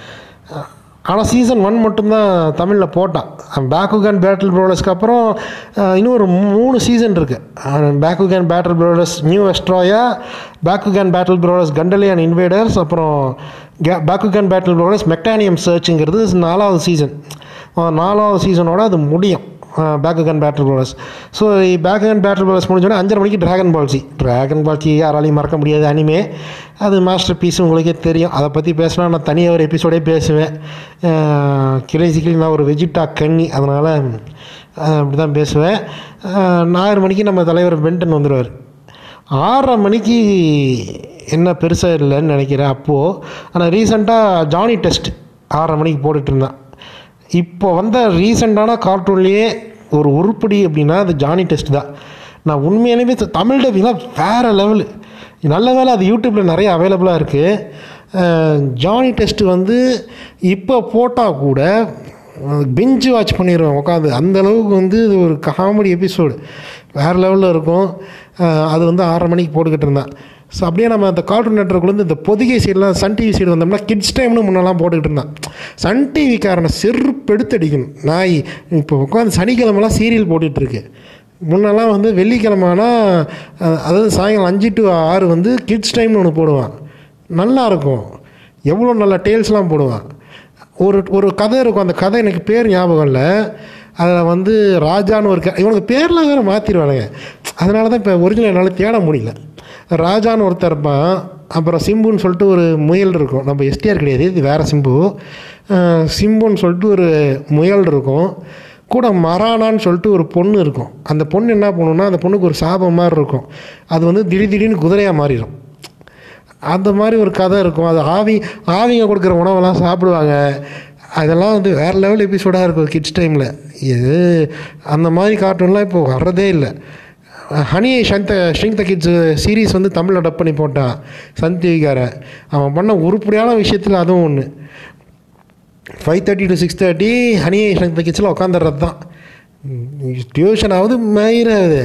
ஆனால் சீசன் ஒன் மட்டும்தான் தமிழில் போட்டான் பேக்குகன் பேட்டில் ப்ரோலர்ஸ்க்கு அப்புறம் அஹ், இன்னும் ஒரு மூணு சீசன் இருக்குது Bakugan battle brawlers new Vestroia Bakugan battle brawlers Gundalian invaders அப்புறம் பேக்குகன் பேட்டில் ப்ரோலர்ஸ் மெக்டானியம் சர்ச்சுங்கிறது நாலாவது சீசன் நாலாவது சீசனோட அது முடியும் Bakugan battle brawlers so Bakugan battle brawlers முடிஞ்சோடனே அஞ்சரை மணிக்கு ட்ராகன் பால்சி ட்ராகன் பால்சி யாராலையும் மறக்க முடியாது அனிமே அது மாஸ்டர் பீஸ் உங்களுக்கே தெரியும் அதை பற்றி பேசினா நான் தனியாக ஒரு எபிசோடே பேசுவேன் கிரேசிக்கலி நான் ஒரு வெஜிட்டா கன்னி அதனால் அப்படி தான் பேசுவேன் அஹ், நாலு மணிக்கு நம்ம தலைவர் பென்டன் வந்துடுவார் ஆறரை மணிக்கு என்ன பெருசாக இல்லைன்னு நினைக்கிறேன் அப்போது ஆனால் ரீசெண்டாக ஜானி டெஸ்ட் ஆறரை மணிக்கு போட்டுட்டு இருந்தான் இப்போ வந்த ரீசெண்டான கார்ட்டூன்லேயே ஒரு உருப்படி அப்படின்னா அது ஜானி டெஸ்ட் தான் நான் உண்மையாலுமே த- தமிழ் டப்பிங்லாம் வேறு லெவலு நல்ல வேளை அது யூடியூப்பில் நிறைய அவைலபிளாக இருக்குது ஜானி டெஸ்ட் வந்து இப்போ போட்டால் கூட பிஞ்சு வாட்ச் பண்ணிடுவேன் உட்காந்து அந்த அளவுக்கு வந்து இது ஒரு காமெடி எபிசோடு வேறு லெவலில் இருக்கும் அஹ் அது வந்து ஆறரை மணிக்கு போட்டுக்கிட்டு இருந்தேன் ஸோ அப்படியே நம்ம அந்த கார்ட்டூன் நெட்ஒர்க்லேருந்து இந்த பொதிகை சைடெலாம் சன் டிவி சைடு வந்தோம்னா கிட்ஸ் டைம்னு முன்னெல்லாம் போட்டுக்கிட்டு இருந்தான் சன் டிவிக்காரனை செருப்பு எடுத்து அடிக்கணும் நாய் இப்போ உட்காந்து சனிக்கிழமெல்லாம் சீரியல் போட்டுட்ருக்கு முன்னெல்லாம் வந்து வெள்ளிக்கிழமைனா அஹ், அதாவது சாயங்காலம் அஞ்சு டு ஆறு வந்து கிட்ஸ் டைம்னு ஒன்று போடுவான் நல்லா இருக்கும் எவ்வளோ நல்ல டேல்ஸ்லாம் போடுவான் ஒரு ஒரு கதை இருக்கும் அந்த கதை எனக்கு பேர் ஞாபகம் இல்லை அதில் வந்து ராஜான்னு ஒரு க இவனுக்கு பேர்லாம் வேறு மாற்றிடுவானுங்க அதனால தான் இப்போ ஒரிஜினல் என்னால் தேட முடியல ராஜான்னு ஒருத்தர் இருப்பான் அப்புறம் சிம்புன்னு சொல்லிட்டு ஒரு முயல் இருக்கும் நம்ம எஸ்டிஆர் கிடையாது இது வேறு சிம்பு அஹ் சிம்புன்னு சொல்லிட்டு ஒரு முயல் இருக்கும் கூட மரானான்னு சொல்லிட்டு ஒரு பொண்ணு இருக்கும் அந்த பொண்ணு என்ன பண்ணுன்னா அந்த பொண்ணுக்கு ஒரு சாபம் மாதிரி இருக்கும் அது வந்து திடீர் திடீர்னு குதிரையாக மாறிடும் அந்த மாதிரி ஒரு கதை இருக்கும் அது ஆவி ஆவிங்க கொடுக்குற உணவெல்லாம் சாப்பிடுவாங்க அதெல்லாம் வந்து வேறு லெவல் எபிசோடாக இருக்கும் கிட்ஸ் டைமில் இது அந்த மாதிரி கார்ட்டூன்லாம் இப்போ வர்றதே இல்லை ஹனி ஷந்த ஸ்ட்ரிங் த கிட்ஸ் சீரீஸ் வந்து தமிழில் டப் பண்ணி போட்டான் சன் டிவிக்காரன் அவன் பண்ண உருப்படியான விஷயத்தில் அதுவும் ஒன்று five thirty to six thirty honey string the கிட்ஸில் உட்காந்துடுறது தான் டியூஷனாவது மயிராது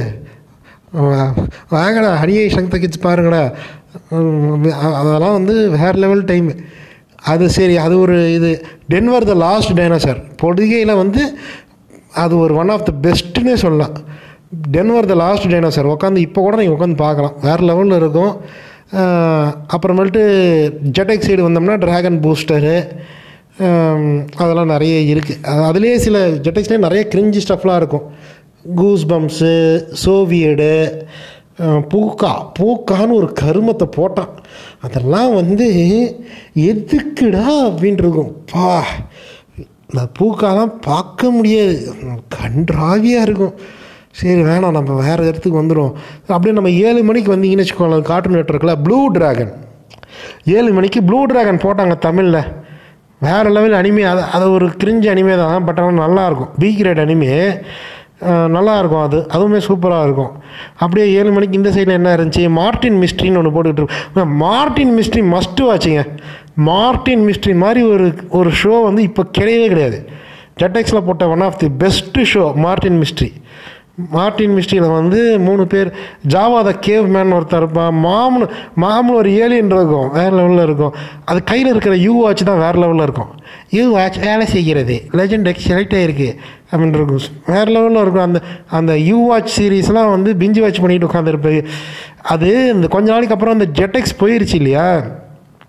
வாங்கடா ஹரியை சங்கத்த கிட்ஸ் பாருங்கடா உம், அ- அதெல்லாம் வந்து வேறு லெவல் டைம் அது சரி அது ஒரு இது டென்வர் த லாஸ்ட் டைனோசர் பொடுகையில் வந்து அது ஒரு ஒன் ஆஃப் த பெஸ்ட்டுன்னே சொல்லலாம் டென்வர் த லாஸ்ட் டைனோசர் உட்காந்து இப்போ கூட நீங்கள் உட்காந்து பார்க்கலாம் வேறு லெவலில் இருக்கும் அஹ், அப்புறமேல்ட்டு ஜெட்டெக் சைடு வந்தோம்னா ட்ராகன் பூஸ்டரு அதெல்லாம் நிறைய இருக்குது அதுலேயே சில ஜெட்டெக்ஸ்லேயே நிறைய கிரிஞ்சி ஸ்டஃப்லாம் இருக்கும் கூஸ் பம்ப்ஸு சோவியடு பூக்கா பூக்கான்னு ஒரு கருமத்தை போட்டான் அதெல்லாம் வந்து எதுக்குடா அப்படின்ட்டு இருக்கும் பா இந்த பூக்காலாம் பார்க்க முடியாது கன்றாவியாக இருக்கும் சரி வேணாம் நம்ம வேறு இடத்துக்கு வந்துடும் அப்படியே நம்ம ஏழு மணிக்கு வந்தீங்கன்னு வச்சுக்கோங்களேன் கார்ட்டூன் நெட்ஒர்க்கில் ப்ளூ ட்ராகன் ஏழு மணிக்கு ப்ளூ ட்ராகன் போட்டாங்க தமிழில் வேறு லெவல் அனிமே அது அது ஒரு கிரிஞ்சு அனிமே தான் பட் ஆனால் நல்லாயிருக்கும் பி கிரேட் அனிமே நல்லாயிருக்கும் அது அதுவுமே சூப்பராக இருக்கும் அப்படியே ஏழு மணிக்கு இந்த சைடில் என்ன இருந்துச்சு மார்ட்டின் மிஸ்ட்ரின்னு ஒன்று போட்டுக்கிட்டு இருக்கோம் மார்ட்டின் மிஸ்ட்ரி மஸ்ட்டு வாட்சிங்க மார்ட்டின் மிஸ்ட்ரி மாதிரி ஒரு ஒரு ஷோ வந்து இப்போ கிடையவே கிடையாது ஜெட்டெக்ஸில் போட்ட one of the best show Martin mystery Martin மிஸ்ட்ரியில் வந்து மூணு பேர் ஜாவா த கேவ் மேன் ஒருத்தர் இருப்பான் மாமனு மாமனு ஒரு ஏலியன் இருக்கும் வேறு லெவலில் இருக்கும் அது கையில் இருக்கிற யூ வாட்ச் தான் வேறு லெவலில் இருக்கும் யூ வாட்ச் வேலை செய்கிறது லெஜெண்ட் எக்ஸ் செலக்ட் ஆகிருக்கு அப்படின்னு இருக்கும் வேறு லெவலில் இருக்கும் அந்த அந்த யூ வாட்ச் சீரீஸ்லாம் வந்து பிஞ்சு வாட்ச் பண்ணிட்டு உட்காந்துருப்பேன் அது இந்த கொஞ்ச நாளைக்கு அப்புறம் அந்த ஜெட்டெக்ஸ் போயிருச்சு இல்லையா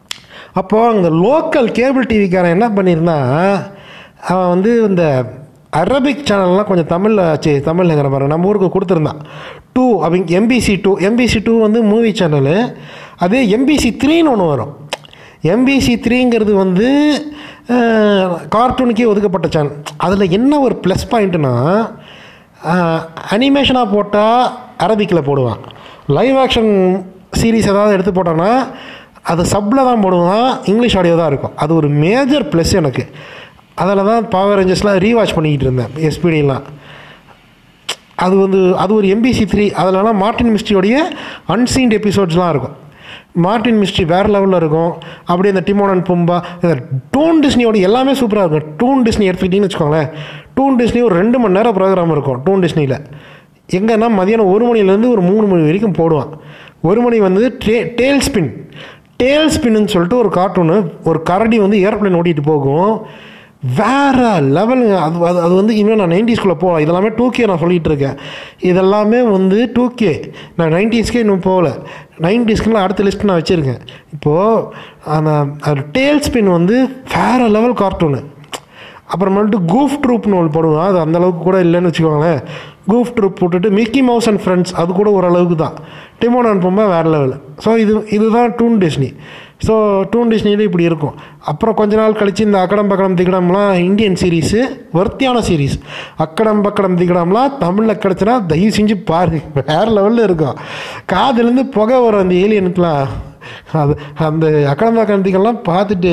அப்போது அந்த லோக்கல் கேபிள் டிவிக்காரன் என்ன பண்ணியிருந்தான் அவன் வந்து இந்த அரபிக் சேனல்லாம் கொஞ்சம் தமிழில் சரி தமிழ்ங்கிற பாருங்க நம்ம ஊருக்கு கொடுத்துருந்தான் டூ அவங்க எம்பிசி டூ எம்பிசி டூ வந்து மூவி சேனலு அதே எம்பிசி த்ரீன்னு ஒன்று வரும் எம்பிசி த்ரீங்கிறது வந்து கார்ட்டூனுக்கே ஒதுக்கப்பட்ட சேனல் அதில் என்ன ஒரு ப்ளஸ் பாயிண்ட்னா அனிமேஷனாக போட்டால் அரபிக்கில் போடுவான் லைவ் ஆக்ஷன் சீரிஸ் ஏதாவது எடுத்து போட்டான்னா அது சப்பில் தான் போடுவான் இங்கிலீஷ் ஆடியோ தான் இருக்கும் அது ஒரு மேஜர் ப்ளஸ் எனக்கு அதில் தான் பவர் ரேஞ்சர்ஸ்லாம் ரீவாச் பண்ணிக்கிட்டு இருந்தேன் எஸ்பிடிலாம் அது வந்து அது ஒரு எம்பிசி த்ரீ அதிலலாம் மார்ட்டின் மிஸ்ட்ரியோடைய அன்சீன்ட் எபிசோட்ஸ்லாம் இருக்கும் மார்ட்டின் மிஸ்ட்ரி வேறு லெவலில் இருக்கும் அப்படியே இந்த டிமோன் அண்ட் பும்பா இந்த டூன் டிஸ்னியோட எல்லாமே சூப்பராக இருக்கும் டூன் டிஸ்னி எடுத்துக்கிட்டிங்கன்னு வச்சுக்கோங்களேன் டூன் டிஸ்னி ஒரு ரெண்டு மணி நேரம் ப்ரோக்ராம் இருக்கும் டூன் டிஸ்னியில் எங்கன்னா மதியானம் ஒரு மணிலேருந்து ஒரு மூணு மணி வரைக்கும் போடுவான் ஒரு மணி வந்து டே டேல் ஸ்பின் டேல் ஸ்பின்னு சொல்லிட்டு ஒரு கார்ட்டூனு ஒரு கரடி வந்து ஏரோப்ளேன் ஓட்டிகிட்டு போகும் வேற லெவலுங்க அது அது அது வந்து இன்னும் நான் நைன்டிஸ்குள்ளே போகலாம் இதெல்லாமே டூ கே நான் சொல்லிகிட்டு இருக்கேன் இதெல்லாமே வந்து டூ கே நான் நைன்டிஸ்க்கே இன்னும் போகல நைன்டிஸ்க்குலாம் அடுத்த லிஸ்ட் நான் வச்சுருக்கேன் இப்போது அந்த டேல் ஸ்பின் வந்து வேற லெவல் கார்ட்டூனு அப்புறமேட்டு கூஃப் ட்ரூப்னு ஒன்று போடுவான் அது அந்தளவுக்கு கூட இல்லைன்னு வச்சுக்கோங்களேன் கூஃப் ட்ரூப் போட்டுட்டு மிக்கி மவுஸ் அண்ட் ஃப்ரெண்ட்ஸ் அது கூட ஓரளவுக்கு தான் டிமோன் அண்ட் பொம்மை வேறு லெவல் ஸோ இது இதுதான் டூன் டிஸ்னி ஸோ டூன் டிஸ்னியில் இப்படி இருக்கும் அப்புறம் கொஞ்ச நாள் கழித்து இந்த அக்கடம் பக்கடம் திகடம்லாம் இந்தியன் சீரீஸு வர்த்தியான சீரீஸ் அக்கடம் பக்கடம் திகடம்லாம் தமிழில் கிடச்சினா தயவு செஞ்சு பாரு வேறு லெவலில் இருக்கும் காதுலேருந்து புகை வரும் அந்த ஏலியனுக்குலாம் அது அந்த அக்கடம் பக்கடம் திகடம்லாம் பார்த்துட்டு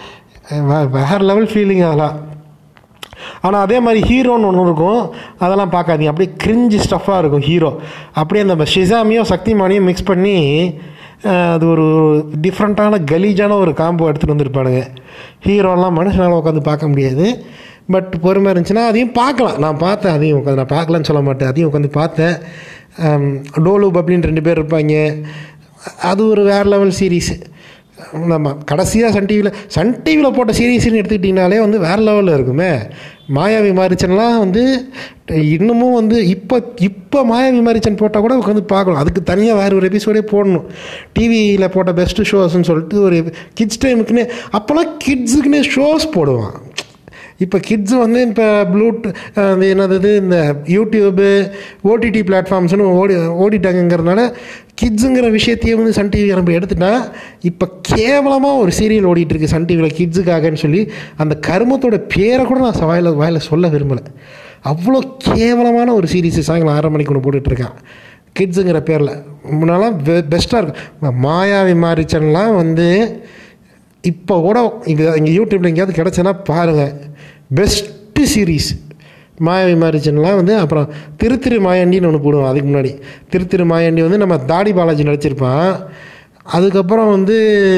வேறு லெவல் ஃபீலிங் அதெல்லாம் ஆனால் அதே மாதிரி ஹீரோன்னு ஒன்று இருக்கும் அதெல்லாம் பார்க்காதீங்க அப்படியே கிரிஞ்சு ஸ்டஃப்பாக இருக்கும் ஹீரோ அப்படியே அந்த ஷிசாமியும் சக்திமானியும் மிக்ஸ் பண்ணி அது ஒரு டிஃப்ரெண்ட்டான கலீஜான ஒரு காம்போ எடுத்துகிட்டு வந்திருப்பானுங்க ஹீரோலாம் மனுஷனால் உட்காந்து பார்க்க முடியாது பட் பொறுமை இருந்துச்சுன்னா அதையும் பார்க்கலாம் நான் பார்த்தேன் அதையும் உட்காந்து நான் பார்க்கலன்னு சொல்ல மாட்டேன் அதையும் உட்காந்து பார்த்தேன் டோலு பப்ளின்னு ரெண்டு பேர் இருப்பாங்க அது ஒரு வேறு லெவல் சீரீஸு நம்ம கடைசியாக சன் டிவியில் சன் டிவியில் போட்ட சீரீஸ்னு எடுத்துக்கிட்டிங்கனாலே வந்து வேறு லெவலில் இருக்குமே மாயாவி மாரிச்சன்லாம் வந்து இன்னமும் வந்து இப்போ இப்போ மாயாவி மாரிச்சன் போட்டால் கூட உட்காந்து பார்க்கலாம் அதுக்கு தனியாக வேறு ஒரு எபிசோடே போடணும் டிவியில் போட்ட பெஸ்ட்டு ஷோஸ்ன்னு சொல்லிட்டு ஒரு கிட்ஸ் டைமுக்குன்னே அப்போல்லாம் கிட்ஸுக்குன்னே ஷோஸ் போடுவான் இப்போ கிட்ஸு வந்து இப்போ ப்ளூட் அது என்னது இந்த யூடியூப்பு ஓடிடி பிளாட்ஃபார்ம்ஸ்னு ஓடி ஓடிட்டாங்கங்கிறதுனால கிட்ஸுங்கிற விஷயத்தையே வந்து சன் டிவி நம்ம எடுத்துட்டா இப்போ கேவலமாக ஒரு சீரியல் ஓடிட்டுருக்கு சன் டிவியில் கிட்ஸுக்காகன்னு சொல்லி அந்த கருமத்தோட பேரை கூட நான் வாயில் வாயில் சொல்ல விரும்பலை அவ்வளோ கேவலமான ஒரு சீரீஸ் சாயங்காலம் ஆறரை மணிக்கு ஒன்று போட்டுட்ருக்கேன் கிட்ஸுங்கிற பேரில் முன்னாலாம் பெ பெஸ்ட்டாக இருக்கும் மாயாவி மாரிச்சன்லாம் வந்து இப்போ கூட இங்கே இங்கே யூடியூப்பில் எங்கேயாவது கிடச்சுன்னா பாருங்கள் பெஸ்ட்டு சீரீஸ் மாயாவி மாரிச்சன்லாம் வந்து அப்புறம் திருத்திரு மாயாண்டின்னு ஒன்று போடுவோம் அதுக்கு முன்னாடி திருத்திரு மாயாண்டி வந்து நம்ம தாடி பாலாஜி நடிச்சிருப்பான் அதுக்கப்புறம் வந்து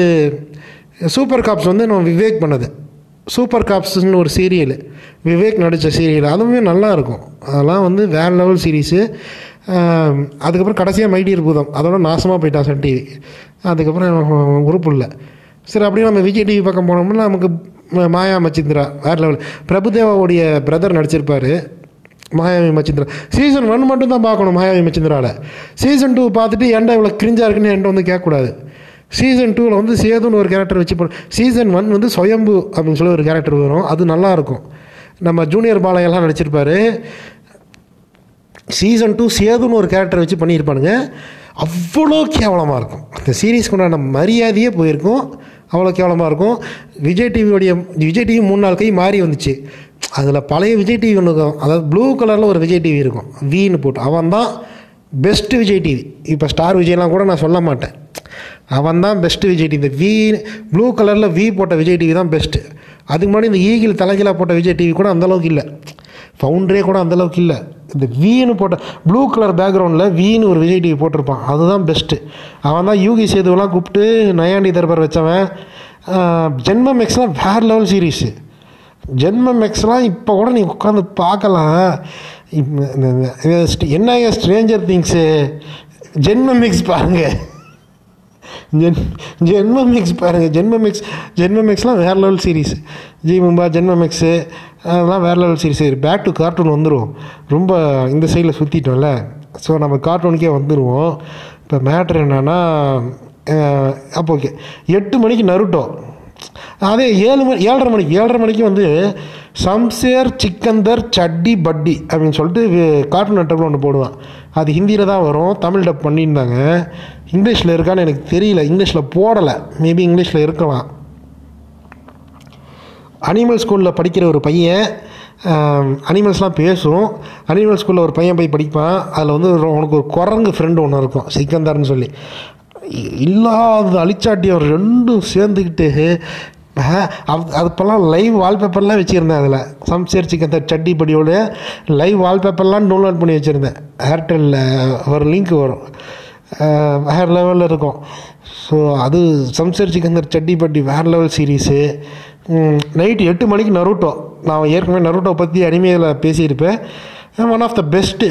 சூப்பர் காப்ஸ் வந்து நம்ம விவேக் பண்ணது சூப்பர் காப்ஸ்னு ஒரு சீரியல் விவேக் நடித்த சீரியல் அதுவுமே நல்லா இருக்கும் அதெல்லாம் வந்து வேறு லெவல் சீரீஸு அதுக்கப்புறம் கடைசியாக மைடியர் பூதம் அதோட நாசமாக போயிட்டான் சன் டிவி அதுக்கப்புறம் உறுப்பு இல்லை சரி அப்படியே நம்ம விஜய் டிவி பக்கம் போனோம்னா நமக்கு மாயா மச்சிந்திரா வேறு லெவல் பிரபுதேவாவுடைய பிரதர் நடிச்சிருப்பார் மாயாவி மச்சிந்திரா சீசன் ஒன் மட்டும் தான் பார்க்கணும் மாயாவி மச்சிந்திராவில் சீசன் டூ பார்த்துட்டு ஏன்டா இவ்வளோ கிரிஞ்சாக இருக்குன்னு என்கிட்ட வந்து கேட்கக்கூடாது சீசன் டூவில் வந்து சேதுன்னு ஒரு கேரக்டர் வச்சு போ சீசன் ஒன் வந்து சுயம்பு அப்படின்னு சொல்லி ஒரு கேரக்டர் வரும் அது நல்லாயிருக்கும் நம்ம ஜூனியர் பாலையெல்லாம் நடிச்சிருப்பார் சீசன் டூ சேதுன்னு ஒரு கேரக்டர் வச்சு பண்ணியிருப்பானுங்க அவ்வளோ கேவலமாக இருக்கும் அந்த சீரீஸ்க்கு உண்டான மரியாதையே போயிருக்கும் அவ்வளோ கேவலமாக இருக்கும் விஜய் டிவியோடைய விஜய் டிவி மூணு நாள் கை மாறி வந்துச்சு அதில் பழைய விஜய் டிவி ஒன்று இருக்கும் அதாவது ப்ளூ கலரில் ஒரு விஜய் டிவி இருக்கும் வின்னு போட்டு அவன் தான் பெஸ்ட்டு விஜய் டிவி இப்போ ஸ்டார் விஜய்லாம் கூட நான் சொல்ல மாட்டேன் அவன் தான் பெஸ்ட்டு விஜய் டிவி இந்த வி ப்ளூ கலரில் வி போட்ட விஜய் டிவி தான் பெஸ்ட்டு அதுக்கு முன்னாடி இந்த ஈகிள் தலைகீழாக போட்ட விஜய் டிவி கூட அந்தளவுக்கு இல்லை ஃபவுண்டரே கூட அந்தளவுக்கு இல்லை இந்த வீன்னு போட்ட ப்ளூ கலர் பேக்ரவுண்டில் வீன்னு ஒரு விஜய் டிவி போட்டிருப்பான் அதுதான் பெஸ்ட்டு அவன் தான் யூகி சேதுவெல்லாம் கூப்பிட்டு நயாண்டி தர்பார் வச்சவன் ஜென்மம் எக்ஸ்லாம் வேறு லெவல் சீரீஸு ஜென்மம் எக்ஸ்லாம் இப்போ கூட நீ உட்காந்து பார்க்கலாம் என்ன ஸ்ட்ரேஞ்சர் திங்ஸு ஜென்ம மிக்ஸ் பாருங்கள் ஜென் ஜென்ம மிக்ஸ் பாருங்கள் ஜென்ம மிக்ஸ் ஜென்ம மிக்ஸ்லாம் வேறு லெவல் சீரீஸ் ஜி மும்பா ஜென்ம மிக்ஸு அதெல்லாம் வேறு level series back to cartoon வந்துடும் ரொம்ப இந்த சைடில் சுற்றிட்டோம்ல ஸோ நம்ம கார்ட்டூனுக்கே வந்துடுவோம் இப்போ மேட்ரு என்னென்னா அப்போ ஓகே எட்டு மணிக்கு நருட்டோ அதே ஏழு மணி ஏழரை மணிக்கு ஏழரை மணிக்கு வந்து சம்சேர் சிக்கந்தர் சட்டி பட்டி அப்படின்னு சொல்லிட்டு வி- கார்ட்டூன் நெட்வொர்க்கில் ஒன்று போடுவான் அது ஹிந்தியில் தான் வரும் தமிழ் டப் பண்ணியிருந்தாங்க இங்கிலீஷில் இருக்கான்னு எனக்கு தெரியல இங்கிலீஷில் போடலை மேபி இங்கிலீஷில் இருக்கலாம் அனிமல் ஸ்கூலில் படிக்கிற ஒரு பையன் அனிமல்ஸ்லாம் பேசும் அனிமல் ஸ்கூலில் ஒரு பையன் போய் படிப்பான் அதில் வந்து ஒரு- அவனுக்கு ஒரு குரங்கு ஃப்ரெண்டு ஒன்று இருக்கும் சிக்கந்தர்னு சொல்லி இ- இல்லாத அழிச்சாட்டி அவர் ரெண்டும் சேர்ந்துக்கிட்டு ஆஹ், அது அதுப்பெல்லாம் லைவ் வால்பேப்பர்லாம் வச்சுருந்தேன் அதில் சம்சேர் சிக்கந்தர் சட்டி படியோட லைவ் வால்பேப்பர்லாம் டவுன்லோட் பண்ணி வச்சுருந்தேன் ஏர்டெல்லில் ஒரு லிங்க் வரும் வேறு லெவலில் இருக்கும் ஸோ அது சம்சர் சிக்கந்தர் சட்டி பட்டி வேறு லெவல் சீரீஸு நைட்டு எட்டு மணிக்கு நருட்டோ நான் ஏற்கனவே நருட்டோ பற்றி அனிமையில் பேசியிருப்பேன் ஒன் ஆஃப் த பெஸ்ட்டு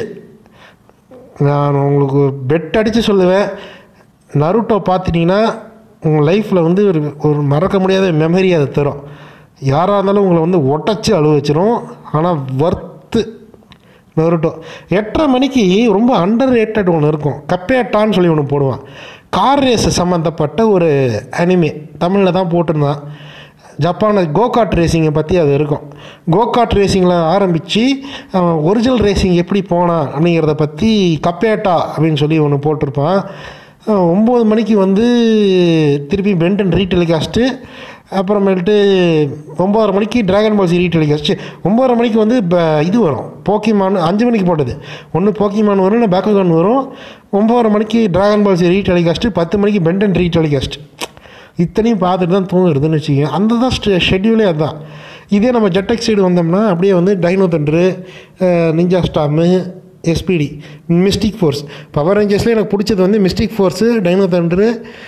நான் உங்களுக்கு பெட் அடித்து சொல்லுவேன் நருட்டோ பார்த்துட்டிங்கன்னா உங்கள் லைஃப்பில் வந்து ஒரு ஒரு மறக்க முடியாத மெமரி அதை தரும் யாராக இருந்தாலும் உங்களை வந்து ஒட்டச்சு அழுவ வச்சிரும் ஆனால் ஒர்த்து நருட்டோ எட்டரை மணிக்கு ரொம்ப அண்டர் ரேட்டட் ஒன்று இருக்கும் கப்பேட்டான்னு சொல்லி ஒன்று போடுவான் கார் ரேஸ் சம்மந்தப்பட்ட ஒரு அனிமே தமிழில் தான் போட்டிருந்தான் ஜப்பானில் கோகாட் ரேசிங்கை பற்றி அது இருக்கும் கோகாட் ரேசிங்கில் ஆரம்பித்து ஒரிஜினல் ரேசிங் எப்படி போனான் அப்படிங்கிறத பற்றி கப்பேட்டா அப்படின்னு சொல்லி ஒன்று போட்டிருப்பான் அஹ் ஒம்பது மணிக்கு வந்து திருப்பி பென்டன் ரீடெலிகாஸ்ட்டு அப்புறமேல்ட்டு ஒம்பதரை மணிக்கு டிராகன் பால்சி ரீடெலிகாஸ்ட்டு ஒம்பதரை மணிக்கு வந்து ப- இது வரும் போக்கிமான் அஞ்சு மணிக்கு போட்டது ஒன்று போக்கிமான் வரும் இல்லை பேக்ககான் வரும் ஒம்பதரை மணிக்கு டிராகன் பால்சி ரீடெலிகாஸ்ட்டு பத்து மணிக்கு பென்டன் ரீடெலிகாஸ்ட் இத்தனையும் பார்த்துட்டு தான் தூங்குறதுன்னு வச்சுக்கோங்க அந்த தான் ஷெட்யூலே அதுதான் இதே நம்ம ஜெட்டெக் சைடு வந்தோம்னா அப்படியே வந்து dino thunder ninja storm SPD mystic force power ரேஞ்சர்ஸ்லேயே எனக்கு பிடிச்சது வந்து mystic force dino thunder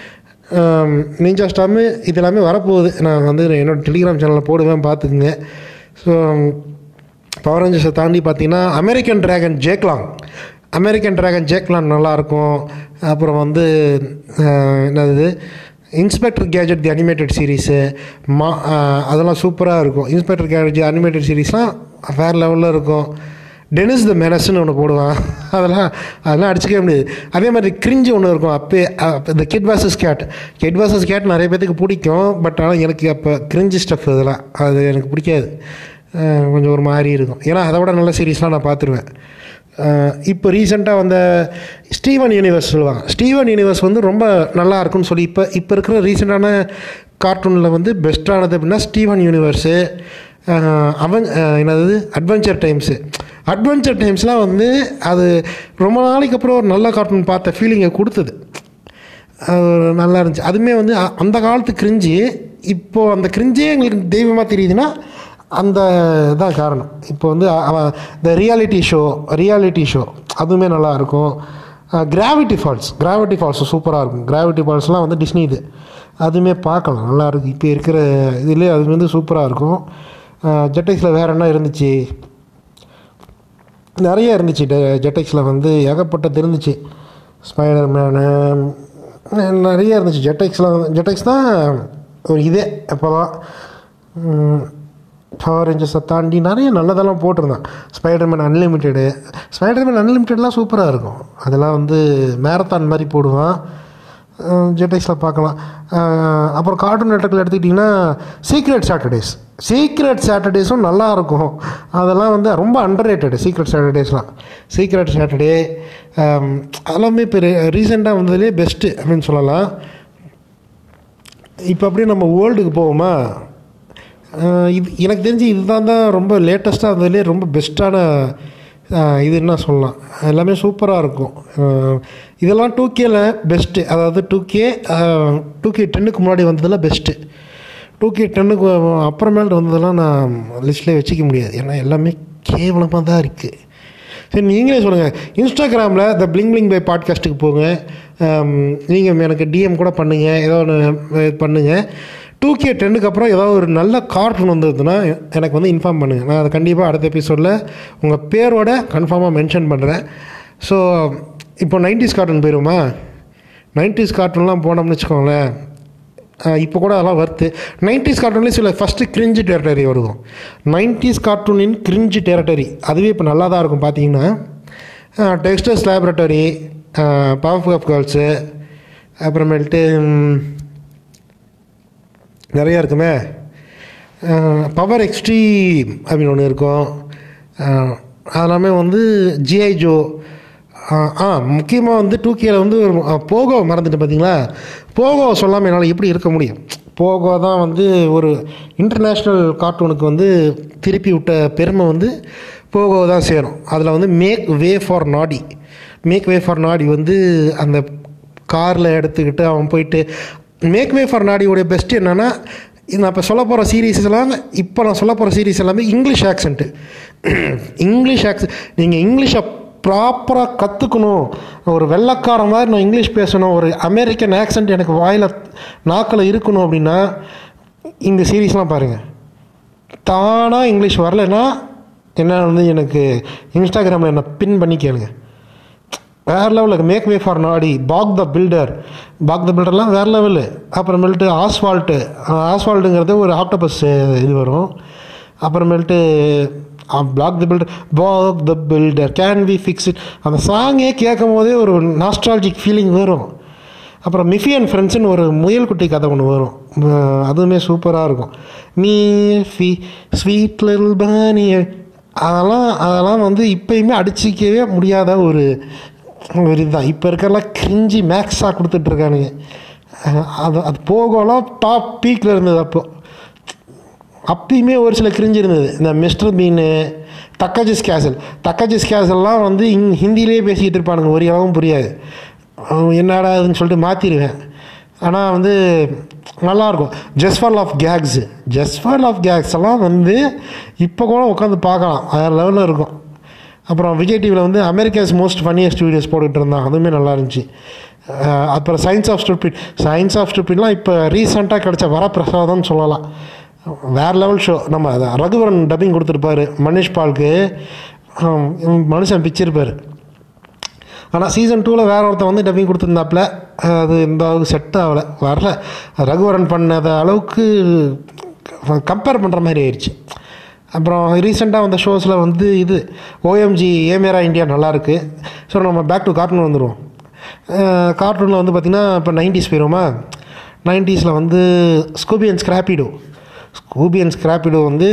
ninja storm இது எல்லாமே வரப்போகுது நான் வந்து என்னோட டெலிகிராம் சேனலில் போடுவேன் பார்த்துக்குங்க ஸோ பவர் ரேஞ்சர்ஸை தாண்டி பார்த்தீங்கன்னா American dragon Jake Long American dragon Jake Long நல்லாயிருக்கும் அப்புறம் வந்து அஹ், என்னது inspector Gadget the animated series மா அஹ், அதெல்லாம் சூப்பராக இருக்கும் இன்ஸ்பெக்டர் கேஜெட் அனிமேட்டட் சீரீஸ்லாம் வேறு லெவலில் இருக்கும் டெனிஸ் த மெனஸ்ன்னு ஒன்று போடுவான் அதெல்லாம் அதெல்லாம் அடிச்சுக்கவே முடியாது அதே மாதிரி கிரிஞ்சு ஒன்று இருக்கும் அப்பே அப்ப இந்த kid versus Kat kid versus Kat நிறைய பேத்துக்கு பிடிக்கும் பட் ஆனால் எனக்கு அப்போ கிரிஞ்சு ஸ்டஃப் இதெல்லாம் அது எனக்கு பிடிக்காது அஹ் கொஞ்சம் ஒரு மாதிரி இருக்கும் ஏன்னா அதை விட நல்ல சீரீஸ்லாம் நான் பார்த்துருவேன் அஹ் இப்போ ரீசெண்டாக வந்த ஸ்டீவன் யூனிவர்ஸ் சொல்லுவாங்க ஸ்டீவன் யூனிவர்ஸ் வந்து ரொம்ப நல்லா இருக்கும்னு சொல்லி இப்போ இப்போ இருக்கிற ரீசெண்டான கார்ட்டூனில் வந்து பெஸ்ட்டானது அப்படின்னா ஸ்டீவன் யூனிவர்ஸு அவன் அஹ் என்னது அட்வென்ச்சர் டைம்ஸு அட்வென்ச்சர் டைம்ஸ்லாம் வந்து அது ரொம்ப நாளைக்கு அப்புறம் ஒரு நல்ல கார்ட்டூன் பார்த்த ஃபீலிங்கை கொடுத்தது அது ஒரு நல்லா இருந்துச்சு அதுவுமே வந்து அ- அந்த காலத்து கிரிஞ்சு இப்போது அந்த கிரிஞ்சே எங்களுக்கு தெய்வமாக தெரியுதுன்னா அந்த தான் காரணம் இப்போ வந்து அ- அவன் இந்த ரியாலிட்டி ஷோ ரியாலிட்டி ஷோ அதுவுமே நல்லா இருக்கும் கிராவிட்டி ஃபால்ஸ் கிராவிட்டி ஃபால்ஸ் சூப்பராக இருக்கும் கிராவிட்டி ஃபால்ஸ்லாம் வந்து டிஸ்னி இது அதுவுமே பார்க்கலாம் நல்லா இருக்கு இப்போ இருக்கிற இதுலேயே அது வந்து சூப்பராக இருக்கும் ஜெட்டெக்ஸில் வேறு என்ன இருந்துச்சு நிறைய இருந்துச்சு ஜெட்டெக்ஸில் வந்து ஏகப்பட்டது இருந்துச்சு ஸ்பைடர் மேனு நிறைய இருந்துச்சு ஜெட்டெக்ஸில் ஜெட்டெக்ஸ் தான் ஒரு இதே அப்போதான் பவர் ரேஞ்சர்ஸை தாண்டி நிறைய நல்லதெல்லாம் போட்டிருந்தான் ஸ்பைடர்மேன் அன்லிமிட்டெடு ஸ்பைடர்மேன் அன்லிமிட்டெட்லாம் சூப்பராக இருக்கும் அதெல்லாம் வந்து மேரத்தான் மாதிரி போடுவான் ஜெட்டெக்ஸில் பார்க்கலாம் அஹ் அப்புறம் கார்ட்டூன் நெட்ஒர்க்கில் எடுத்துக்கிட்டிங்கன்னா சீக்ரெட் சாட்டர்டேஸ் சீக்ரெட் சாட்டர்டேஸும் நல்லா இருக்கும் அதெல்லாம் வந்து ரொம்ப அண்டர் ரேட்டடு சீக்ரெட் சாட்டர்டேஸ்லாம் சீக்ரெட் சாட்டர்டே அதெல்லாமே இப்போ ரீசெண்டாக வந்ததுலேயே பெஸ்ட்டு அப்படின்னு சொல்லலாம் இப்போ அப்படியே நம்ம வேர்ல்டுக்கு போவோமா அஹ் இது எனக்கு தெரிஞ்சு இதுதான் தான் ரொம்ப லேட்டஸ்ட்டாக இருந்ததுலேயே ரொம்ப பெஸ்ட்டான இது என்ன சொல்லலாம் எல்லாமே சூப்பராக இருக்கும் அஹ் இதெல்லாம் டூ கேல பெஸ்ட்டு அதாவது டூ கே டூ கே டென்னுக்கு முன்னாடி வந்ததில் பெஸ்ட்டு டூ கே டென்னுக்கு அப்புறமேல் வந்ததெல்லாம் நான் லிஸ்ட்லேயே வச்சுக்க முடியாது ஏன்னா எல்லாமே கேவலமாக தான் இருக்குது சரி நீங்களே சொல்லுங்கள் இன்ஸ்டாகிராமில் த பிளிங் பிளிங் பை பாட்காஸ்ட்டுக்கு போங்க நீங்கள் எனக்கு டிஎம் கூட பண்ணுங்கள் ஏதோ ஒன்று பண்ணுங்கள் டூ கே டென்னுக்கு அப்புறம் ஏதாவது ஒரு நல்ல கார்ட்டூன் வந்ததுன்னா எனக்கு வந்து இன்ஃபார்ம் பண்ணுங்கள் நான் அதை கண்டிப்பாக அடுத்த எபிசோடில் உங்கள் பேரோட கன்ஃபார்மாக மென்ஷன் பண்ணுறேன் ஸோ இப்போ நைன்டிஸ் கார்ட்டூன் போயிடுமா நைன்டிஸ் கார்ட்டூன்லாம் போனோம்னு வச்சுக்கோங்களேன் இப்போ கூட அதெல்லாம் வருது நைன்டிஸ் கார்ட்டூன்லேயும் சில ஃபஸ்ட்டு கிரிஞ்சு டெரிட்டரி வருதும் நைன்டிஸ் கார்ட்டூனின் கிரிஞ்சு டெரிட்டரி அதுவே இப்போ நல்லா தான் இருக்கும் பார்த்தீங்கன்னா Dexter's laboratory Powerpuff girls அப்புறமேல்ட்டு ம், நிறையா இருக்குமே பவர் எக்ஸ்ட்ரீம் அப்படின்னு ஒன்று இருக்கும் அஹ், அதெல்லாமே வந்து ஜிஐ ஜோ ஆ முக்கியமாக வந்து டூ கேல வந்து ஒரு அஹ், போகோ மறந்துட்டு பார்த்தீங்களா போகோ சொல்லாமல் என்னால் எப்படி இருக்க முடியும் போகோ தான் வந்து ஒரு இன்டர்நேஷ்னல் கார்ட்டூனுக்கு வந்து திருப்பி விட்ட பெருமை வந்து போகோ தான் சேரும் அதில் வந்து make way for Noddy make way for Noddy வந்து அந்த காரில் எடுத்துக்கிட்டு அவன் போயிட்டு மேக் வே ஃபார் நாடியோடைய பெஸ்ட் என்னென்னா நான் இப்போ சொல்ல போகிற சீரீஸ் எல்லாம் இப்போ நான் சொல்ல போகிற சீரீஸ் எல்லாமே இங்கிலீஷ் ஆக்சென்ட்டு இங்கிலீஷ் ஆக்சென்ட் நீங்கள் இங்கிலீஷை ப்ராப்பராக கற்றுக்கணும் ஒரு வெள்ளைக்கார மாதிரி நான் இங்கிலீஷ் பேசணும் ஒரு அமெரிக்கன் ஆக்சென்ட் எனக்கு வாயில் நாக்கில் இருக்கணும் அப்படின்னா இந்த சீரீஸ்லாம் பாருங்கள் தானாக இங்கிலீஷ் வரலைன்னா என்ன வந்து எனக்கு இன்ஸ்டாகிராமில் என்ன பின் பண்ணி கேளுங்க வேறு லெவலுக்கு மேக் வே ஃபார் நாடி பாக் த பில்டர் பாக் த பில்டர்லாம் வேறு லெவலு அப்புறமேல்ட்டு ஆஸ்வால்ட்டு ஆஸ்வால்ட்டுங்கிறது ஒரு ஆக்டோபஸ் இது வரும் அப்புறமேல்ட்டு பிளாக் the builder Bob the builder can we fix it அந்த சாங்கே கேட்கும் போதே ஒரு நாஸ்ட்ராலஜிக் ஃபீலிங் வரும் அப்புறம் மிஃபி அண்ட் ஃப்ரெண்ட்ஸ்னு ஒரு முயல் குட்டி கதை ஒன்று வரும் அஹ் அதுவுமே சூப்பராக இருக்கும் மீ ஃபி ஸ்வீட் லில் பானி அதெல்லாம் அதெல்லாம் வந்து இப்பயுமே அடிச்சிக்கவே முடியாத ஒரு ஒரு இதுதான் இப்போ இருக்கிறலாம் கிரிஞ்சி மேக்ஸாக கொடுத்துட்ருக்கானுங்க அது அது போகலாம் டாப் பீக்கில் இருந்தது அப்போ அப்பயுமே ஒரு சில கிரிஞ்சு இருந்தது இந்த மிஸ்டர் பீனு தக்காஜிஸ் கேசல் தக்காஜிஸ் கேசல்லாம் வந்து இங் ஹிந்திலேயே பேசிக்கிட்டு இருப்பானுங்க ஒரு அளவும் புரியாது அவன் என்னடா இதுன்னு சொல்லிட்டு மாற்றிடுவேன் ஆனால் வந்து நல்லாயிருக்கும் just for of cakes just for of cakes எல்லாம் வந்து இப்போ கூட உட்காந்து பார்க்கலாம் வேறு லெவலில் இருக்கும் அப்புறம் விஜய் டிவியில் வந்து அமெரிக்காஸ் மோஸ்ட் ஃபன்னியஸ்ட் வீடியோஸ் போட்டுட்டு இருந்தான் அதுவுமே நல்லா இருந்துச்சு அஹ் அப்புறம் science of stupid science of ஸ்டூபிட்லாம் இப்போ ரீசெண்டாக கிடைச்ச வரப்பிரசாதம்னு சொல்லலாம் வேறு லெவல் ஷோ நம்ம அதை ரகுவரன் டப்பிங் கொடுத்துருப்பாரு மனிஷ் பாலுக்கு ஹம், மனுஷன் பிச்சிருப்பார் ஆனால் சீசன் டூவில் வேற ஒருத்தன் வந்து டப்பிங் கொடுத்துருந்தாப்புல அது இந்த அளவுக்கு செட் ஆகலை வரல ரகுவரன் பண்ணத அளவுக்கு கம்பேர் பண்ணுற மாதிரி ஆயிடுச்சு அப்புறம் ரீசெண்டாக வந்த ஷோஸில் வந்து இது ஓஎம்ஜி ஏமேரா இந்தியா நல்லாயிருக்கு ஸோ நம்ம பேக் டு கார்ட்டூன் வந்துடுவோம் கார்ட்டூனில் வந்து பார்த்திங்கன்னா இப்போ நைன்டிஸ் போயிடுவோமா நைன்டிஸில் வந்து Scooby and Scrappy-Doo Scooby and Scrappy-Doo வந்து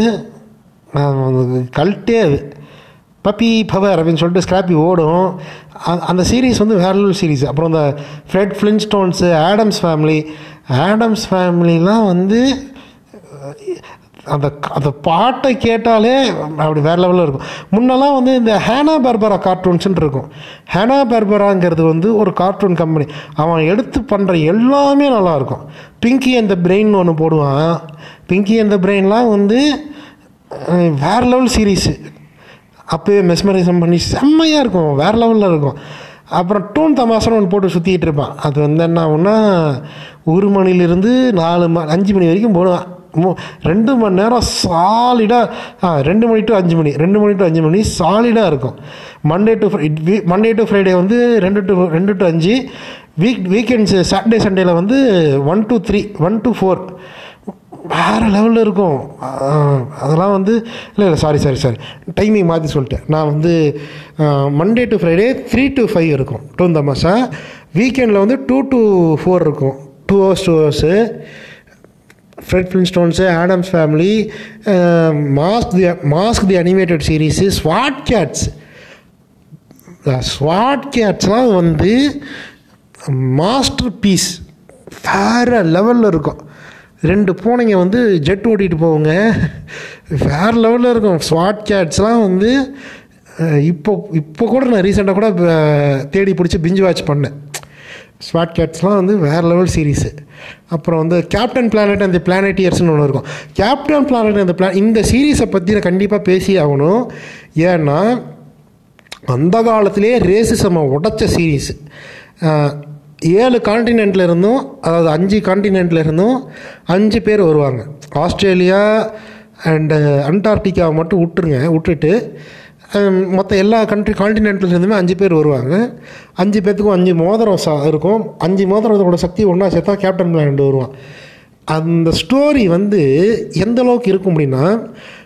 கல்ட்டே அது பப்பி பவர் அப்படின்னு சொல்லிட்டு ஸ்கிராப்பி ஓடும் அ- அந்த சீரீஸ் வந்து வேற லெவல் சீரீஸ் அப்புறம் இந்த Fred Flintstones Addams family Addams ஃபேமிலிலாம் வந்து அந்த அந்த பாட்டை கேட்டாலே அப்படி வேறு லெவலில் இருக்கும் முன்னெல்லாம் வந்து இந்த ஹேனா பர்பரா கார்ட்டூன்ஸ்னு இருக்கும் ஹேனா பர்பராங்கிறது வந்து ஒரு கார்ட்டூன் கம்பெனி அவன் எடுத்து பண்ணுற எல்லாமே நல்லாயிருக்கும் பிங்கி அந்த பிரெயின் ஒன்று போடுவான் பிங்கி அந்த பிரெயின்லாம் வந்து அஹ், வேற லெவல் சீரீஸு அப்போயே மெஸ்மரைசம் பண்ணி செம்மையாக இருக்கும் வேறு லெவலில் இருக்கும் அப்புறம் டூன் தமாசன் ஒன்று போட்டு சுற்றிக்கிட்டு இருப்பான் அது வந்து என்ன ஆகும்னா ஒரு மணிலேருந்து நாலு ம அஞ்சு மணி வரைக்கும் போடுவான் மூ- ரெண்டு மணி நேரம் சாலிடாக ஆ ரெண்டு மணி டு அஞ்சு மணி ரெண்டு மணி டு அஞ்சு மணி சாலிடாக இருக்கும் Monday to Monday to Friday வந்து ரெண்டு டு ரெண்டு டு அஞ்சு வீக் வீக்கெண்ட்ஸு சாட்டர்டே சண்டேல வந்து one to three one to four வேறு லெவலில் இருக்கும் ஆஹ் அதெல்லாம் வந்து இல்லை இல்லை சாரி சாரி சாரி டைமிங் மாற்றி சொல்லிட்டேன் நான் வந்து Monday to Friday three to five இருக்கும் டூ தமாஷா வீக்கெண்டில் வந்து டூ டு ஃபோர் இருக்கும் two hours two hours Fred ஃபிலின்ஸ்டோன்ஸு Adams family mask தி மாஸ்க் தி அனிமேட்டட் சீரீஸு ஸ்வாட் கேட்ஸ் ஸ்வாட் கேட்ஸ்லாம் வந்து மாஸ்டர் பீஸ் வேறு லெவலில் இருக்கும் ரெண்டு பூனைங்க வந்து ஜெட் ஓட்டிகிட்டு போகுங்க வேறு லெவலில் இருக்கும் ஸ்வாட் கேட்ஸ்லாம் வந்து அஹ், இப்போ இப்போ கூட நான் ரீசெண்டாக கூட அஹ், தேடி பிடிச்சி பிஞ்சு வாட்ச் பண்ணேன் ஸ்வாட் கேட்ஸ்லாம் வந்து வேறு லெவல் சீரீஸு அப்புறம் வந்து கேப்டன் பிளானட் அந்த பிளானட்டியர்ஸ்னு ஒன்று இருக்கும் கேப்டன் பிளானட் அந்த பிளா இந்த சீரீஸை பற்றி நான் கண்டிப்பாக பேசி ஆகணும் ஏன்னா அந்த காலத்திலே ரேசிசமை உடைச்ச சீரீஸ் ஏழு காண்டினென்ட்ல இருந்தும் அதாவது அஞ்சு காண்டினென்ட்ல இருந்தும் அஞ்சு பேர் வருவாங்க ஆஸ்திரேலியா அண்டு அண்டார்டிகா மட்டும் விட்டுருங்க விட்டுட்டு மற்ற எல்லா கண்ட்ரி காண்டினென்ட்ல இருந்துமே அஞ்சு பேர் வருவாங்க அஞ்சு பேர்த்துக்கும் அஞ்சு மோதிரம் ச இருக்கும் அஞ்சு மோதிரத்தோட சக்தி ஒன்றா சேர்த்தா கேப்டன் பிளானட் வருவான் அந்த ஸ்டோரி வந்து எந்த அளவுக்கு இருக்கும் அப்படின்னா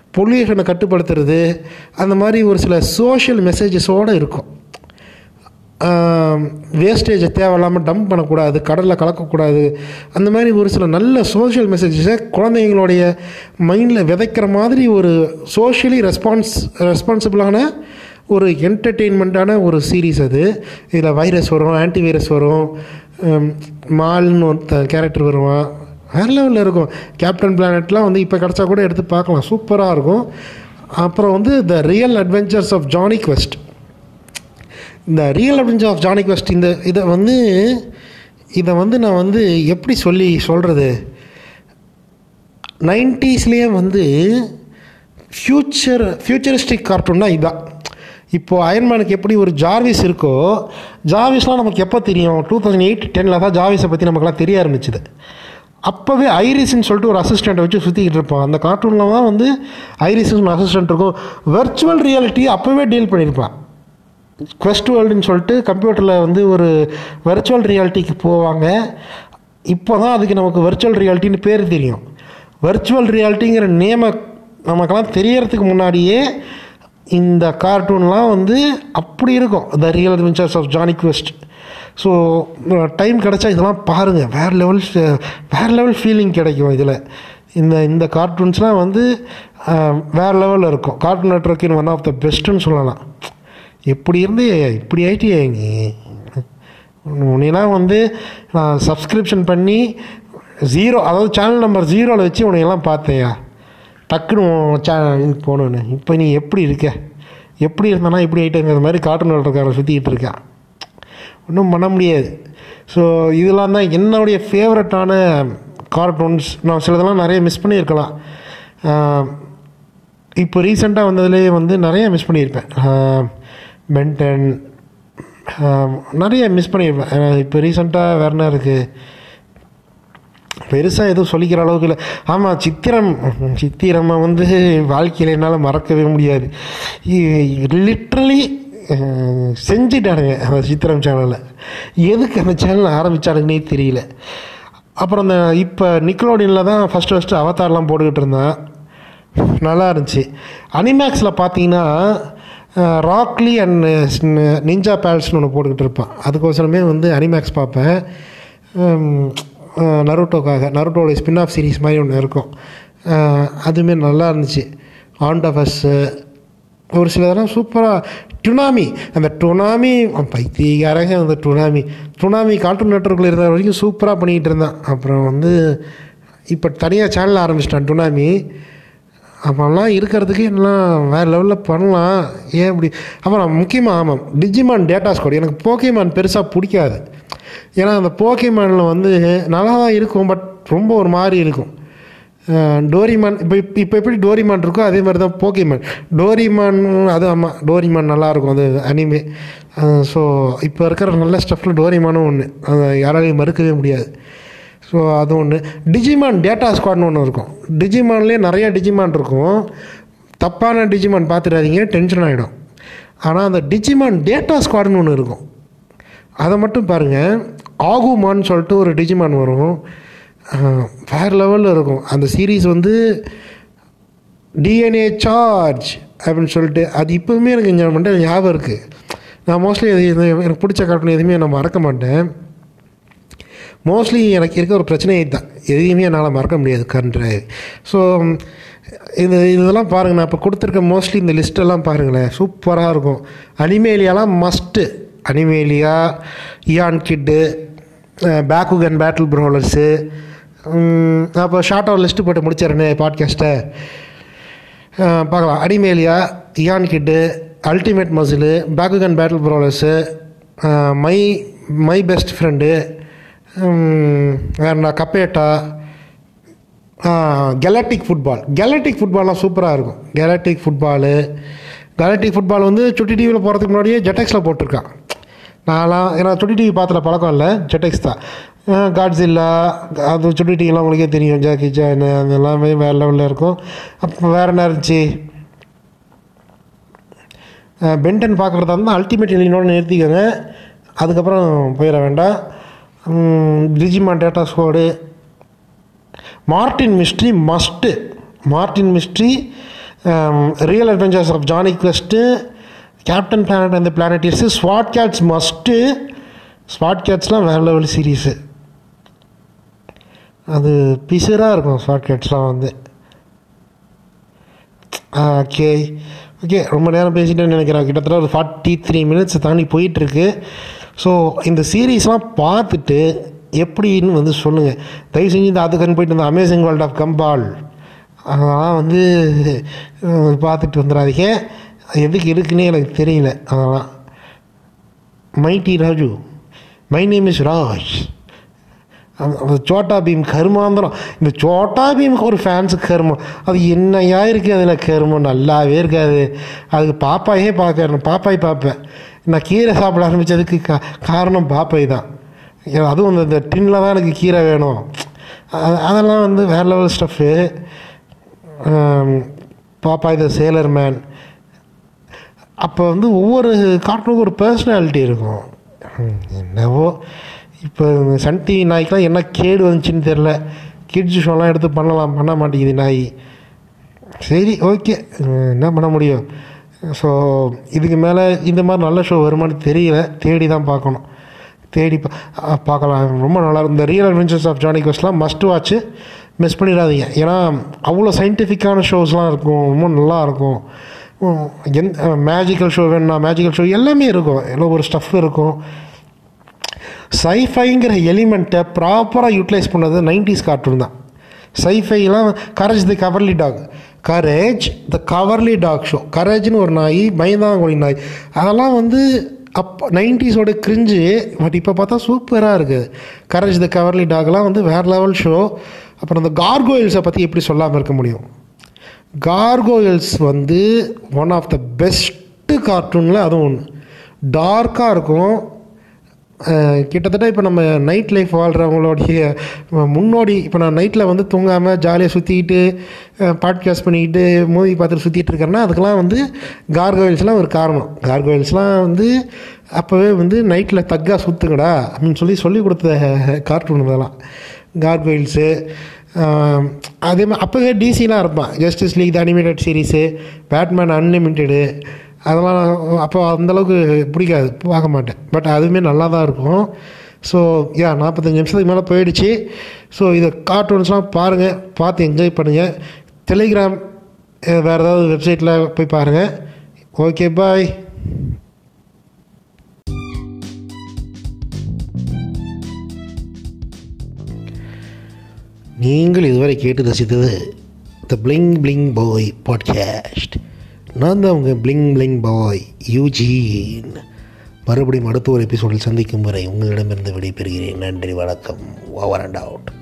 பொல்யூஷனை கட்டுப்படுத்துறது அந்த மாதிரி ஒரு சில சோஷியல் மெசேஜஸோடு இருக்கும் வேஸ்டேஜை தேவையில்லாமல் டம்ப் பண்ணக்கூடாது கடலில் கலக்கக்கூடாது அந்த மாதிரி ஒரு சில நல்ல சோஷியல் மெசேஜஸை குழந்தைங்களுடைய மைண்டில் விதைக்கிற மாதிரி ஒரு சோஷியலி ரெஸ்பான்ஸ் ரெஸ்பான்சிபிளான ஒரு என்டர்டெயின்மெண்ட்டான ஒரு சீரீஸ் அது இதில் வைரஸ் வரும் ஆன்டி வைரஸ் வரும் ஹம், மால்னு ஒருத்த கேரக்டர் வருவான் வேறு லெவலில் இருக்கும் கேப்டன் பிளானட்லாம் வந்து இப்போ கிடச்சா கூட எடுத்து பார்க்கலாம் சூப்பராக இருக்கும் அப்புறம் வந்து the real adventures of Jonny Quest இந்த real adventure of Jonny Quest இந்த இதை வந்து இதை வந்து நான் வந்து எப்படி சொல்லி சொல்கிறது நைன்ட்டீஸ்லேயே வந்து ஃப்யூச்சர் ஃப்யூச்சரிஸ்டிக் கார்ட்டூன்னா இதுதான் இப்போது அயன்மேனுக்கு எப்படி ஒரு ஜார்விஸ் இருக்கோ ஜார்விஸ்லாம் நமக்கு எப்போ தெரியும் டூ தௌசண்ட் எயிட் டெனில் தான் ஜார்விஸை பற்றி நமக்குலாம் தெரிய ஆரம்பிச்சுது அப்போவே ஐரிஸ்ன்னு சொல்லிட்டு ஒரு அசிஸ்டண்ட்டை வச்சு சுற்றிக்கிட்டு இருப்பான் அந்த கார்ட்டூனில் தான் வந்து ஐரிஸ்னு அசிஸ்டன்ட் இருக்கும் வெர்ச்சுவல் ரியாலிட்டி அப்போவே டீல் பண்ணியிருப்பான் quest வேர்ல்டுன்னு சொல்லிட்டு கம்ப்யூட்டரில் வந்து ஒரு வெர்ச்சுவல் ரியாலிட்டிக்கு போவாங்க இப்போ தான் அதுக்கு நமக்கு வெர்ச்சுவல் ரியாலிட்டின்னு பேர் தெரியும் வெர்ச்சுவல் ரியாலிட்டிங்கிற நேமை நமக்கெல்லாம் தெரியறதுக்கு முன்னாடியே இந்த கார்ட்டூன்லாம் வந்து அப்படி இருக்கும் the real adventures of Jonny Quest so time கிடச்சா இதெல்லாம் பாருங்கள் வேறு லெவல் வேறு லெவல் ஃபீலிங் கிடைக்கும் இதில் இந்த இந்த கார்ட்டூன்ஸ்லாம் வந்து அஹ், வேறு லெவலில் இருக்கும் கார்ட்டூன் நெட்ஒர்க்கின் ஒன் ஆஃப் த பெஸ்ட்டுன்னு சொல்லலாம் எப்படி இருந்து இப்படி ஆயிட்டியே நீ உன்னையெல்லாம் வந்து நான் சப்ஸ்கிரிப்ஷன் பண்ணி ஜீரோ அதாவது சேனல் நம்பர் ஜீரோவில் வச்சு உன்னையெல்லாம் பார்த்தேயா டக்குன்னு உன் சேனல் போகணுன்னு இப்போ நீ எப்படி இருக்க எப்படி இருந்தானா இப்படி ஆகிட்டேங்கிற மாதிரி கார்ட்டூன் நெட்ஒர்க்காரன் சுற்றிக்கிட்டு இருக்கான் ஒன்றும் பண்ண முடியாது ஸோ இதெல்லாம் தான் என்னுடைய ஃபேவரட்டான கார்ட்டூன்ஸ் நான் சிலதெல்லாம் நிறைய மிஸ் பண்ணியிருக்கலாம் ஆஹ், இப்போ ரீசெண்டாக வந்ததுலேயே வந்து நிறைய மிஸ் பண்ணியிருப்பேன் பென்டன் நிறைய மிஸ் பண்ணியிருப்பேன் ஆஹ், இப்போ ரீசெண்டாக வேறு என்ன இருக்குது பெருசாக எதுவும் சொல்லிக்கிற அளவுக்கு இல்லை ஆமாம் சித்திரம் சித்திரம்மை வந்து வாழ்க்கையில் என்னால் மறக்கவே முடியாது லிட்ரலி செஞ்சிட்டானுங்க அந்த சித்திரம் சேனலில் எதுக்கு அந்த சேனல் ஆரம்பித்தானுங்கன்னே தெரியல அப்புறம் அந்த இப்போ நிக்கலோடியனில் தான் ஃபஸ்ட்டு ஃபஸ்ட்டு அவதார்லாம் போட்டுக்கிட்டு இருந்தேன் நல்லா இருந்துச்சு அனிமேக்ஸில் பார்த்தீங்கன்னா ராக்லி அண்ட் நிஞ்சா பேல்ஸ்னு ஒன்று போட்டுக்கிட்டு இருப்பான் அதுக்கோசரமே வந்து அனிமேக்ஸ் பார்ப்பேன் ஹம், அஹ், நருட்டோக்காக நருட்டோடைய ஸ்பின் ஆஃப் சீரிஸ் மாதிரி ஒன்று இருக்கும் அஹ், அதுவுமே நல்லா இருந்துச்சு ஆண்டஃபஸ்ஸு ஒரு சிலதெல்லாம் சூப்பராக டுனாமி அந்த டுனாமி பைத்தியக்காரங்க அந்த டுனாமி டுனாமி கார்ட்டூன் நெட்ஒர்க்கில் இருந்த வரைக்கும் சூப்பராக பண்ணிக்கிட்டு இருந்தான் அப்புறம் வந்து இப்போ தனியாக சேனல் ஆரம்பிச்சிட்டான் டுனாமி அப்போல்லாம் இருக்கிறதுக்கு எல்லாம் வேறு லெவலில் பண்ணலாம் ஏன் இப்படி அப்புறம் முக்கியமாக ஆமாம் டிஜிமான் டேட்டா ஸ்கோட் எனக்கு போக்கிமான் பெருசாக பிடிக்காது ஏன்னா அந்த போக்கிமானில் வந்து நல்லா தான் இருக்கும் பட் ரொம்ப ஒரு மாதிரி இருக்கும் அஹ் டோரிமான் இப்போ இப்போ இப்போ எப்படி டோரிமான் இருக்கோ அதே மாதிரி தான் போக்கிமான் டோரிமான் அது ஆமாம் டோரிமான் நல்லாயிருக்கும் அது அனிமே ஸோ இப்போ இருக்கிற நல்ல ஸ்டஃப்பில் டோரிமானும் ஒன்று அதை யாராலையும் மறுக்கவே முடியாது ஸோ அது ஒன்று டிஜிமான் டேட்டா ஸ்குவாட்னு ஒன்று இருக்கும் டிஜிமான்லேயே நிறைய டிஜிமான் இருக்கும் தப்பான டிஜிமான் பார்த்துடாதீங்க டென்ஷன் ஆகிடும் ஆனால் அந்த டிஜிமான் டேட்டா ஸ்குவாட்னு ஒன்று இருக்கும் அதை மட்டும் பாருங்கள் ஆகுமான்னு சொல்லிட்டு ஒரு டிஜிமான் வரும் அஹ், வேறு லெவலில் இருக்கும் அந்த சீரீஸ் வந்து டிஎன்ஏ சார்ஜ் அப்படின்னு சொல்லிட்டு அது இப்போவுமே எனக்கு இங்கே மட்டும் ஞாபகம் இருக்குது நான் மோஸ்ட்லி அது இது எனக்கு பிடிச்ச கார்ட்டூன் எதுவுமே நான் மறக்க மாட்டேன் மோஸ்ட்லி எனக்கு இருக்க ஒரு பிரச்சனை தான் எதையுமே என்னால் மறக்க முடியாது கரண்ட் ஸோ இது இதெல்லாம் பாருங்கள் நான் இப்போ கொடுத்துருக்க மோஸ்ட்லி இந்த லிஸ்ட்டெல்லாம் பாருங்களேன் சூப்பராக இருக்கும் அனிமேலியாலாம் மஸ்ட்டு அனிமேலியா இயான் கிட்டு பேக்குகன் பேட்டில் ப்ரோலர்ஸு அப்போ ஷார்ட்டாக லிஸ்ட்டு போட்டு முடிச்சிடறேனே பாட்காஸ்ட்டை பார்க்கலாம் அனிமேலியா இயான் கிட்டு ultimate muscle Bakugan battle brawlers my my best friend வேறு கப்பேட்டா கெலட்டிக் ஃபுட்பால் கெலட்டிக் ஃபுட்பால்லாம் சூப்பராக இருக்கும் கெலட்டிக் ஃபுட்பாலு கெலட்டிக் ஃபுட்பால் வந்து சுட்டி டிவியில் போகிறதுக்கு முன்னாடியே ஜெட்டெக்ஸில் போட்டிருக்கான் நான்லாம் ஏன்னா சுட்டி டிவி பார்த்துல பழக்கம் இல்லை ஜெட்டெக்ஸ் தான் காட்ஸில்லா அது சுட்டி டிவிலாம் உங்களுக்கே தெரியும் ஜாக்கி ஜான் அது எல்லாமே வேறு லெவலில் இருக்கும் அப்போ வேறு என்ன இருந்துச்சு பென்டன் பார்க்குறதா இருந்தால் அல்டிமேட் எலினோட நிறுத்திக்கோங்க அதுக்கப்புறம் போயிட வேண்டாம் Digimon data squad Martin mystery must Martin mystery real adventures of Jonny Quest captain planet அந்த பிளானட்டியர்ஸு ஸ்வாட் கேட்ஸ் மஸ்ட்டு ஸ்வாட் கேட்ஸ்லாம் வேறு லெவல் சீரீஸு அது பிசராக இருக்கும் ஸ்வாட் கேட்ஸ்லாம் வந்து ஓகே ஓகே ரொம்ப நேரம் பேசிட்டேன்னு நினைக்கிறேன் கிட்டத்தட்ட ஒரு ஃபார்ட்டி த்ரீ மினிட்ஸ் தாண்டி போயிட்டுருக்கு ஸோ இந்த சீரீஸ்லாம் பார்த்துட்டு எப்படின்னு வந்து சொல்லுங்கள் தயவு செஞ்சு இந்த அதுக்குன்னு போயிட்டு இந்த அமேசிங் வேர்ல்ட் ஆஃப் கம்பால் அதெல்லாம் வந்து அஹ், பார்த்துட்டு வந்துடாதீங்க அது எதுக்கு இருக்குன்னே எனக்கு தெரியல அதெல்லாம் mighty Raju my name is Raj அந்த அந்த சோட்டா பீம் கருமாந்திரம் இந்த சோட்டா பீமுக்கு ஒரு ஃபேன்ஸு கருமம் அது என்னையா இருக்குது அதில் கருமம் நல்லாவே இருக்காது அதுக்கு பாப்பாயே பார்க்கணும் பாப்பாய் பார்ப்பேன் நான் கீரை சாப்பிட ஆரம்பித்ததுக்கு கா காரணம் பாப்பாய் தான் ஏன் அதுவும் அந்த இந்த டின்னில் தான் எனக்கு கீரை வேணும் அ- அதெல்லாம் வந்து வேறு லெவல் stuff Popeye the sailor man அப்போ வந்து ஒவ்வொரு கார்ட்டூனுக்கும் ஒரு பர்சனாலிட்டி இருக்கும் ஹம், என்னவோ இப்போ சன் டிவி நாய்க்கெலாம் என்ன கேடு வந்துச்சுன்னு தெரில கிட்ஸ் ஷோலாம் எடுத்து பண்ணலாம் பண்ண மாட்டேங்குது நாய் சரி ஓகே என்ன பண்ண முடியும் ஸோ இதுக்கு மேலே இந்த மாதிரி நல்ல ஷோ வருமானு தெரியல தேடி தான் பார்க்கணும் தேடி பா அஹ் பார்க்கலாம் ரொம்ப நல்லா இருக்கும். இந்த ரியல் அட்வென்ச்சர்ஸ் ஆஃப் ஜானி கோஸ்ட்லாம் மஸ்ட் வாட்ச்சு மிஸ் பண்ணிடாதீங்க ஏன்னா அவ்வளோ சயின்டிஃபிக்கான ஷோஸ்லாம் இருக்கும் ரொம்ப நல்லா இருக்கும் உம், எந் மேஜிக்கல் ஷோ வேணும்னா மேஜிக்கல் ஷோ எல்லாமே இருக்கும் எல்லாம் ஒரு ஸ்டஃப் இருக்கும் சைஃபைங்கிற எலிமெண்ட்டை ப்ராப்பராக யூட்டிலைஸ் பண்ணது நைன்டிஸ் கார்ட்டூன் தான் சைஃபைலாம் courage the cowardly dog courage the cowardly dog show கரேஜ்னு ஒரு நாய் பயந்தாங்கொழி நாய் அதெல்லாம் வந்து அப்போ நைன்டிஸோட கிரிஞ்சு பட் இப்போ பார்த்தா சூப்பராக இருக்குது கரேஜ் த கவர்லி டாக்லாம் வந்து வேறு லெவல் ஷோ அப்புறம் இந்த கார்கோயில்ஸை பற்றி எப்படி சொல்லாமல் இருக்க முடியும் கார்கோயில்ஸ் வந்து ஒன் ஆஃப் த பெஸ்ட்டு கார்ட்டூனில் அதுவும் ஒன்று டார்க்காக இருக்கும் அஹ் கிட்டத்தட்ட இப்போ நம்ம நைட் லைஃப் வாழ்கிறவங்களுடைய முன்னோடி இப்போ நான் நைட்டில் வந்து தூங்காமல் ஜாலியாக சுற்றிக்கிட்டு பாட்காஸ்ட் பண்ணிக்கிட்டு மூவி பார்த்துட்டு சுற்றிட்டு இருக்கேன்னா அதுக்கெல்லாம் வந்து கார்கோயில்ஸ்லாம் ஒரு காரணம் கார்கோயில்ஸ்லாம் வந்து அப்போவே வந்து நைட்டில் தக்கா சுற்றுங்கடா அப்படின்னு சொல்லி சொல்லி கொடுத்த கார்ட்டூன் இதெல்லாம் கார்கோயில்ஸு அதே மாதிரி அப்போவே டிசிலாம் இருப்பான் justice league the animated series Batman unlimited அதெல்லாம் அப்போ அந்தளவுக்கு பிடிக்காது பார்க்க மாட்டேன் பட் அதுவுமே நல்லா தான் இருக்கும் ஸோ யா நாற்பத்தஞ்சு நிமிஷத்துக்கு மேலே போயிடுச்சு ஸோ இதை கார்ட்டூன்ஸ்லாம் பாருங்கள் பார்த்து என்ஜாய் பண்ணுங்கள் டெலிகிராம் வேறு ஏதாவது வெப்சைட்டில் போய் பாருங்கள் ஓகே பாய் நீங்கள் இதுவரை கேட்டு ரசித்தது the bling bling boy podcast நான் தான் உங்கள் பிளிங் பிளிங் பாய் யூஜீன் மறுபடியும் அடுத்த ஒரு எபிசோடில் சந்திக்கும் வரை உங்களிடமிருந்து விடைபெறுகிறேன் நன்றி வணக்கம் ஓவர் அண்ட் அவுட்